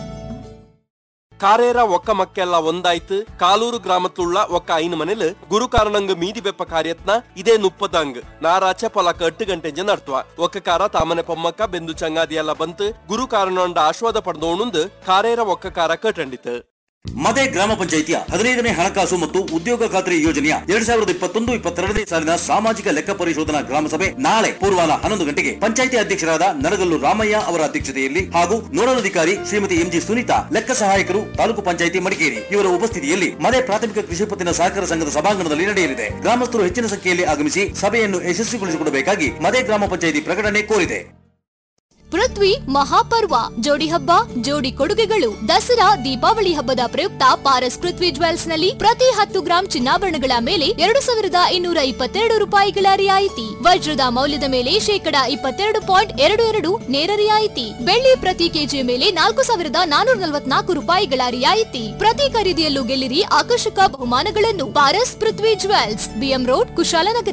ಕಾರೇರ ಒಕ್ಕ ಮಕ್ಕೆಲ್ಲ ಒಂದಾಯ್ತು ಕಾಲೂರು ಗ್ರಾಮത്തുള്ള ಒಕ್ಕ ಐನು ಮನೆಲ್ ಗುರು ಕಾರಣಂಗ್ ಮೀದಿ ಬೆಪ್ಪ ಕಾರ್ಯತ್ನ ಇದೇ ನುಪ್ಪದಂಗ್ ನಾರಾಚೆ ಪೊಲಕ ಎಟ್ಟು ಗಂಟೆಂಜ ನಡ್ತುವ ಒಕ್ಕ ಕಾರ ತಾಮನೆ ಪೊಮ್ಮಕ್ಕ ಬೆಂದು ಚಂಗಾದಿ ಎಲ್ಲ ಬಂತು ಗುರು ಕಾರಣಂಡ ಆಶ್ವಾದ ಪಡೆದೋಣುಂದು ಕಾರೇರ ಒಕ್ಕ ಕಾರ ಕಟ್ಟಂಡಿತು ಮದೆ ಗ್ರಾಮ ಪಂಚಾಯಿತಿಯ ಹದಿನೈದನೇ ಹಣಕಾಸು ಮತ್ತು ಉದ್ಯೋಗ ಖಾತ್ರಿ ಯೋಜನೆಯ ಎರಡ್ ಸಾವಿರದ ಇಪ್ಪತ್ತೊಂದು ಇಪ್ಪತ್ತೆರಡನೇ ಸಾಲಿನ ಸಾಮಾಜಿಕ ಲೆಕ್ಕ ಪರಿಶೋಧನಾ ಗ್ರಾಮ ಸಭೆ ನಾಳೆ ಪೂರ್ವಾಲ ಹನ್ನೊಂದು ಗಂಟೆಗೆ ಪಂಚಾಯಿತಿ ಅಧ್ಯಕ್ಷರಾದ ನರಗಲ್ಲು ರಾಮಯ್ಯ ಅವರ ಅಧ್ಯಕ್ಷತೆಯಲ್ಲಿ ಹಾಗೂ ನೋಡಲ್ ಅಧಿಕಾರಿ ಶ್ರೀಮತಿ ಎಂಜಿ ಸುನೀತಾ ಲೆಕ್ಕ ಸಹಾಯಕರು ತಾಲೂಕು ಪಂಚಾಯಿತಿ ಮಡಿಕೇರಿ ಇವರ ಉಪಸ್ಥಿತಿಯಲ್ಲಿ ಮದೆ ಪ್ರಾಥಮಿಕ ಕೃಷಿ ಪತ್ತಿನ ಸಹಕಾರ ಸಂಘದ ಸಭಾಂಗಣದಲ್ಲಿ ನಡೆಯಲಿದೆ ಗ್ರಾಮಸ್ಥರು ಹೆಚ್ಚಿನ ಸಂಖ್ಯೆಯಲ್ಲಿ ಆಗಮಿಸಿ ಸಭೆಯನ್ನು ಯಶಸ್ವಿಗೊಳಿಸಿಕೊಡಬೇಕಾಗಿ ಮದೆ ಗ್ರಾಮ ಪಂಚಾಯಿತಿ ಪ್ರಕಟಣೆ ಕೋರಿದೆ ಪೃಥ್ವಿ ಮಹಾಪರ್ವ ಜೋಡಿ ಹಬ್ಬ ಜೋಡಿ ಕೊಡುಗೆಗಳು ದಸರಾ ದೀಪಾವಳಿ ಹಬ್ಬದ ಪ್ರಯುಕ್ತ ಪಾರಸ್ ಪೃಥ್ವಿ ಜ್ವೆಲ್ಸ್ ನಲ್ಲಿ ಪ್ರತಿ ಹತ್ತು ಗ್ರಾಂ ಚಿನ್ನಾಭರಣಗಳ ಮೇಲೆ ಎರಡು ಸಾವಿರದ ಇನ್ನೂರ ಇಪ್ಪತ್ತೆರಡು ರೂಪಾಯಿಗಳ ರಿಯಾಯಿತಿ ವಜ್ರದ ಮೌಲ್ಯದ ಮೇಲೆ ಶೇಕಡ ಇಪ್ಪತ್ತೆರಡು ಪಾಯಿಂಟ್ ಎರಡು ಎರಡು ನೇರ ರಿಯಾಯಿತಿ ಬೆಳ್ಳಿ ಪ್ರತಿ ಕೆಜಿಯ ಮೇಲೆ ನಾಲ್ಕು ಸಾವಿರದ ನಾನೂರ ನಲವತ್ನಾಲ್ಕು ರೂಪಾಯಿಗಳ ರಿಯಾಯಿತಿ ಪ್ರತಿ ಖರೀದಿಯಲ್ಲೂ ಗೆಲ್ಲಿರಿ ಆಕರ್ಷಕ ಬಹುಮಾನಗಳನ್ನು Paras Prithvi jewels BM road Kushalnagar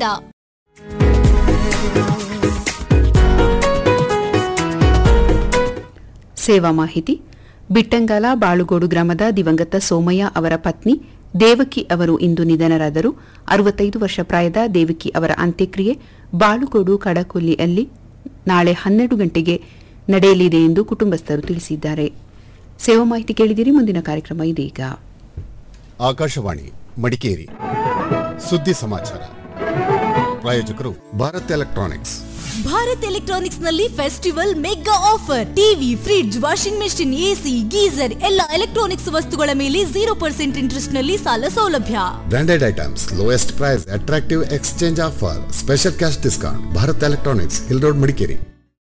ಸೇವಾ ಮಾಹಿತಿ ಬಿಟ್ಟಂಗಾಲ ಬಾಳುಗೋಡು ಗ್ರಾಮದ ದಿವಂಗತ ಸೋಮಯ್ಯ ಅವರ ಪತ್ನಿ ದೇವಕಿ ಅವರು ಇಂದು ನಿಧನರಾದರು ಅರವತ್ತೈದು ವರ್ಷ ಪ್ರಾಯದ ದೇವಕಿ ಅವರ ಅಂತ್ಯಕ್ರಿಯೆ ಬಾಳುಗೋಡು ಕಡಕೊಲ್ಲಿಯಲ್ಲಿ ನಾಳೆ ಹನ್ನೆರಡು ಗಂಟೆಗೆ ನಡೆಯಲಿದೆ ಎಂದು ಕುಟುಂಬಸ್ಥರು ತಿಳಿಸಿದ್ದಾರೆ ಸೇವಾ ಮಾಹಿತಿ ಕೇಳಿದಿರಿ ಮುಂದಿನ ಕಾರ್ಯಕ್ರಮ ಇದೀಗ ಆಕಾಶವಾಣಿ ಮಡಿಕೇರಿ ಸುದ್ದಿ ಸಮಾಚಾರ ಪ್ರಾಯೋಜಕರು ಭಾರತ್ ಎಲೆಕ್ಟ್ರಾನಿಕ್ಸ್ ಭಾರತ್ ಎಲೆಕ್ಟ್ರಾನಿಕ್ಸ್ ನಲ್ಲಿ festival mega offer TV fridge washing machine AC geyser ಎಲ್ಲ ಎಲೆಕ್ಟ್ರಾನಿಕ್ಸ್ ವಸ್ತುಗಳ ಮೇಲೆ ಜೀರೋ ಪರ್ಸೆಂಟ್ ಇಂಟ್ರೆಸ್ಟ್ ನಲ್ಲಿ ಸಾಲ ಸೌಲಭ್ಯ branded items lowest price attractive exchange offer special cash discount Bharat electronics hill road Madikeri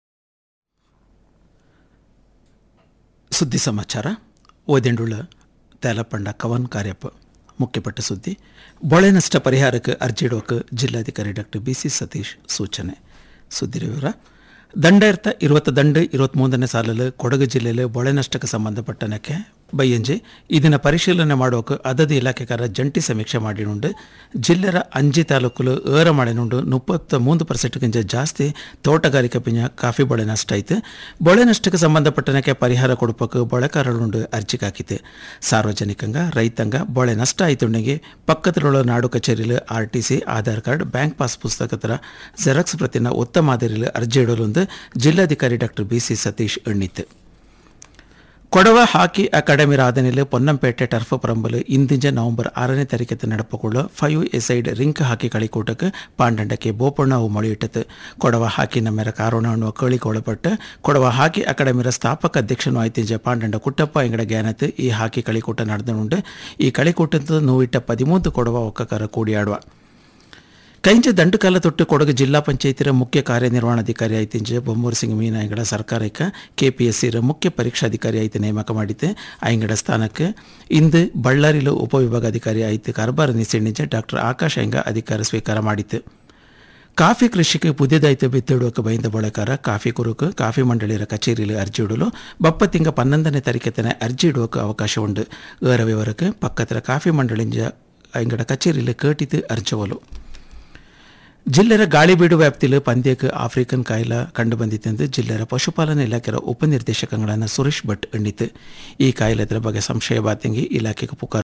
ಸುದ್ದಿ ಸಮಾಚಾರ ಓದೆಂಡುಳ ತೇಲಪಂಡ ಕವನ್ ಕಾರ್ಯಪ್ಪ ಮುಖ್ಯಪಟ್ಟ ಸುದ್ದಿ ಬೊಳೆ ನಷ್ಟ ಪರಿಹಾರಕ್ಕೆ ಅರ್ಜಿ ಇಡೋಕೆ ಜಿಲ್ಲಾಧಿಕಾರಿ ಡಾಕ್ಟರ್ ಬಿ ಸಿ ಸತೀಶ್ ಸೂಚನೆ ಸುದ್ದಿ ವಿವರ ದಂಡ ಇರ್ತ ഇരുപത്തി ദണ്ട് ഇരുപത്തിമൂന്നನೇ ಸಾಲಲ್ಲಿ ಕೊಡಗು ಜಿಲ್ಲೆಯಲ್ಲಿ ಬೊಳೆ ನಷ್ಟಕ್ಕೆ ಸಂಬಂಧಪಟ್ಟನಕ್ಕೆ ಬೈಯಂಜಿ ಇದನ್ನು ಪರಿಶೀಲನೆ ಮಾಡೋಕೆ ಅದದ ಇಲಾಖೆಗಾರ ಜಂಟಿ ಸಮೀಕ್ಷೆ ಮಾಡಿನುಂಡು ಜಿಲ್ಲೆರ ಅಂಜಿ ತಾಲೂಕುಲು ಏರ ಮಾಡಿನುಂಡು ಮುಪ್ಪತ್ತ ಮೂರು ಪರ್ಸೆಂಟ್ಗಿಂತ ಜಾಸ್ತಿ ತೋಟಗಾರಿಕೆ ಪಿಂಜ ಕಾಫಿ ಬೊಳೆ ನಷ್ಟ ಐತೆ ಬೊಳೆ ನಷ್ಟಕ್ಕೆ ಸಂಬಂಧಪಟ್ಟನಕ್ಕೆ ಪರಿಹಾರ ಕೊಡುಪಕ್ಕೆ ಬೊಳೆಕಾರಳುಂಡು ಅರ್ಜಿ ಹಾಕಿತೆ ಸಾರ್ವಜನಿಕಂಗ ರೈತಂಗ ಬೊಳೆ ನಷ್ಟ ಆಯ್ತುಂಡೆಗೆ ಪಕ್ಕದಲ್ಲಿರೋ ನಾಡು ಕಚೇರಿಲು R T C Aadhaar card bank pass ಪುಸ್ತಕ ಥರ ಜೆರಾಕ್ಸ್ ಪ್ರತಿನ ಒತ್ತ ಮಾದರಿಲು ಅರ್ಜಿ ಇಡಲೊಂದು ಜಿಲ್ಲಾಧಿಕಾರಿ ಡಾಕ್ಟರ್ ಬಿ ಸಿ ಸತೀಶ್ ಎಣ್ಣಿತು ಕೊಡವ ಹಾಕಿ ಅಕಾಡೆಮಿ ರಾಧನೆಯಲ್ಲಿ ಪೊನ್ನಂಪೇಟೆ ಟರ್ಫ್ ಪರಂಬಲು ಇಂದಿಂಜ ನವೆಂಬರ್ ಆರನೇ ತಾರೀಕತ್ತು ನಡಪಕೊಳ್ಳ ಫೈವ್ ಎಸೈಡ್ ರಿಂಕ್ ಹಾಕಿ കളിക്കൂട്ടಕ್ಕೆ ಪಾಂಡಂಡಕ್ಕೆ ಬೋಪಣ್ಣವು ಮೊಳೆಯಿಟ್ಟದು ಕೊಡವ ಹಾಕಿ ನಮ್ಮೆರ ಕಾರಣ ಅನ್ನುವ ಕೇಳಿಗೆ ಒಳಪಟ್ಟು ಕೊಡವ ಹಾಕಿ ಅಕಾಡೆಮಿರ ಸ್ಥಾಪಕ ಅಧ್ಯಕ್ಷನು ಆಯ್ತಿಂಜ ಪಾಂಡಂಡ ಕುಟ್ಟಪ್ಪ ಎಂಗಡ ಜ್ಞಾನത്ത് ಈ ಹಾಕಿ കളിക്കൂട്ട ನಡೆದನುಂಡು ಈ കളിക്കൂട്ടದ ನೋವಿಟ್ಟ ಪದಿಮೂದು ಕೊಡವ ಒಕ್ಕಕಾರ ಕೂಡಿಯಾಡುವ ಕೈಂಚ ದಂಡುಕಾಲ ತೊಟ್ಟು ಕೊಡಗು ಜಿಲ್ಲಾ ಪಂಚಾಯತಿರ ಮುಖ್ಯ ಕಾರ್ಯನಿರ್ವಹಣಾಧಿಕಾರಿ ಆಯ್ತಿಂಜ ಬೊಮ್ಮೂರು ಸಿಂಗ್ ಮೀನ ಐಂಗಡ ಸರ್ಕಾರಕ್ಕೆ ಕೆಪಿಎಸ್ಸಿರ ಮುಖ್ಯ ಪರೀಕ್ಷಾಧಿಕಾರಿ ಆಯ್ತು ನೇಮಕ ಮಾಡಿದ್ದೆ ಐಂಗಡ ಸ್ಥಾನಕ್ಕೆ ಇಂದು ಬಳ್ಳಾರಿಲು ಉಪವಿಭಾಗಾಧಿಕಾರಿ ಆಯ್ತು ಕಾರ್ಬಾರ ನಿಸೆಣ್ಣಿಂಚ ಡಾಕ್ಟರ್ ಆಕಾಶ್ ಐಂಗ ಅಧಿಕಾರ ಸ್ವೀಕಾರ ಮಾಡಿತ್ತು ಕಾಫಿ ಕೃಷಿಗೆ ಪುದಿಯದಾಯ್ತು ಬಿತ್ತಿಡುವಕ್ಕೆ ಬೈಂದ ಬಳಕಾರ ಕಾಫಿ ಕುರುಕು ಕಾಫಿ ಮಂಡಳಿಯರ ಕಚೇರಿಯಲ್ಲಿ ಅರ್ಜಿ ಇಡಲು ಬಪ್ಪ ತಿಂಗ ಪನ್ನೊಂದನೇ ತಾರೀಕತ್ತನೆ ಅರ್ಜಿ ಇಡುವಕ್ಕೆ ಅವಕಾಶ ಉಂಟು ಏರ ವಿವರಕ್ಕೆ ಪಕ್ಕದ ಕಾಫಿ ಮಂಡಳಿಂಜ ಐಂಗಡ ಕಚೇರಿಯಲ್ಲಿ ಕೇಟಿತು ಅರ್ಜವಲು ಜಿಲ್ಲೆರ ಗಾಳಿಬೀಡು ವ್ಯಾಪ್ತಿಯಲ್ಲಿ ಪಂದ್ಯಕ್ಕೆ ಆಫ್ರಿಕನ್ ಕಾಯಿಲೆ ಕಂಡುಬಂದಿತ್ತೆಂದು ಜಿಲ್ಲೆರ ಪಶುಪಾಲನಾ ಇಲಾಖೆಯ ಉಪನಿರ್ದೇಶಕಗಳನ್ನು ಸುರೇಶ್ ಭಟ್ ಎಣ್ಣಿತು ಈ ಕಾಯಿಲೆ ಬಗ್ಗೆ ಸಂಶಯ ಬಾತಿಂಗಿ ಇಲಾಖೆಗೆ ಪುಕಾರ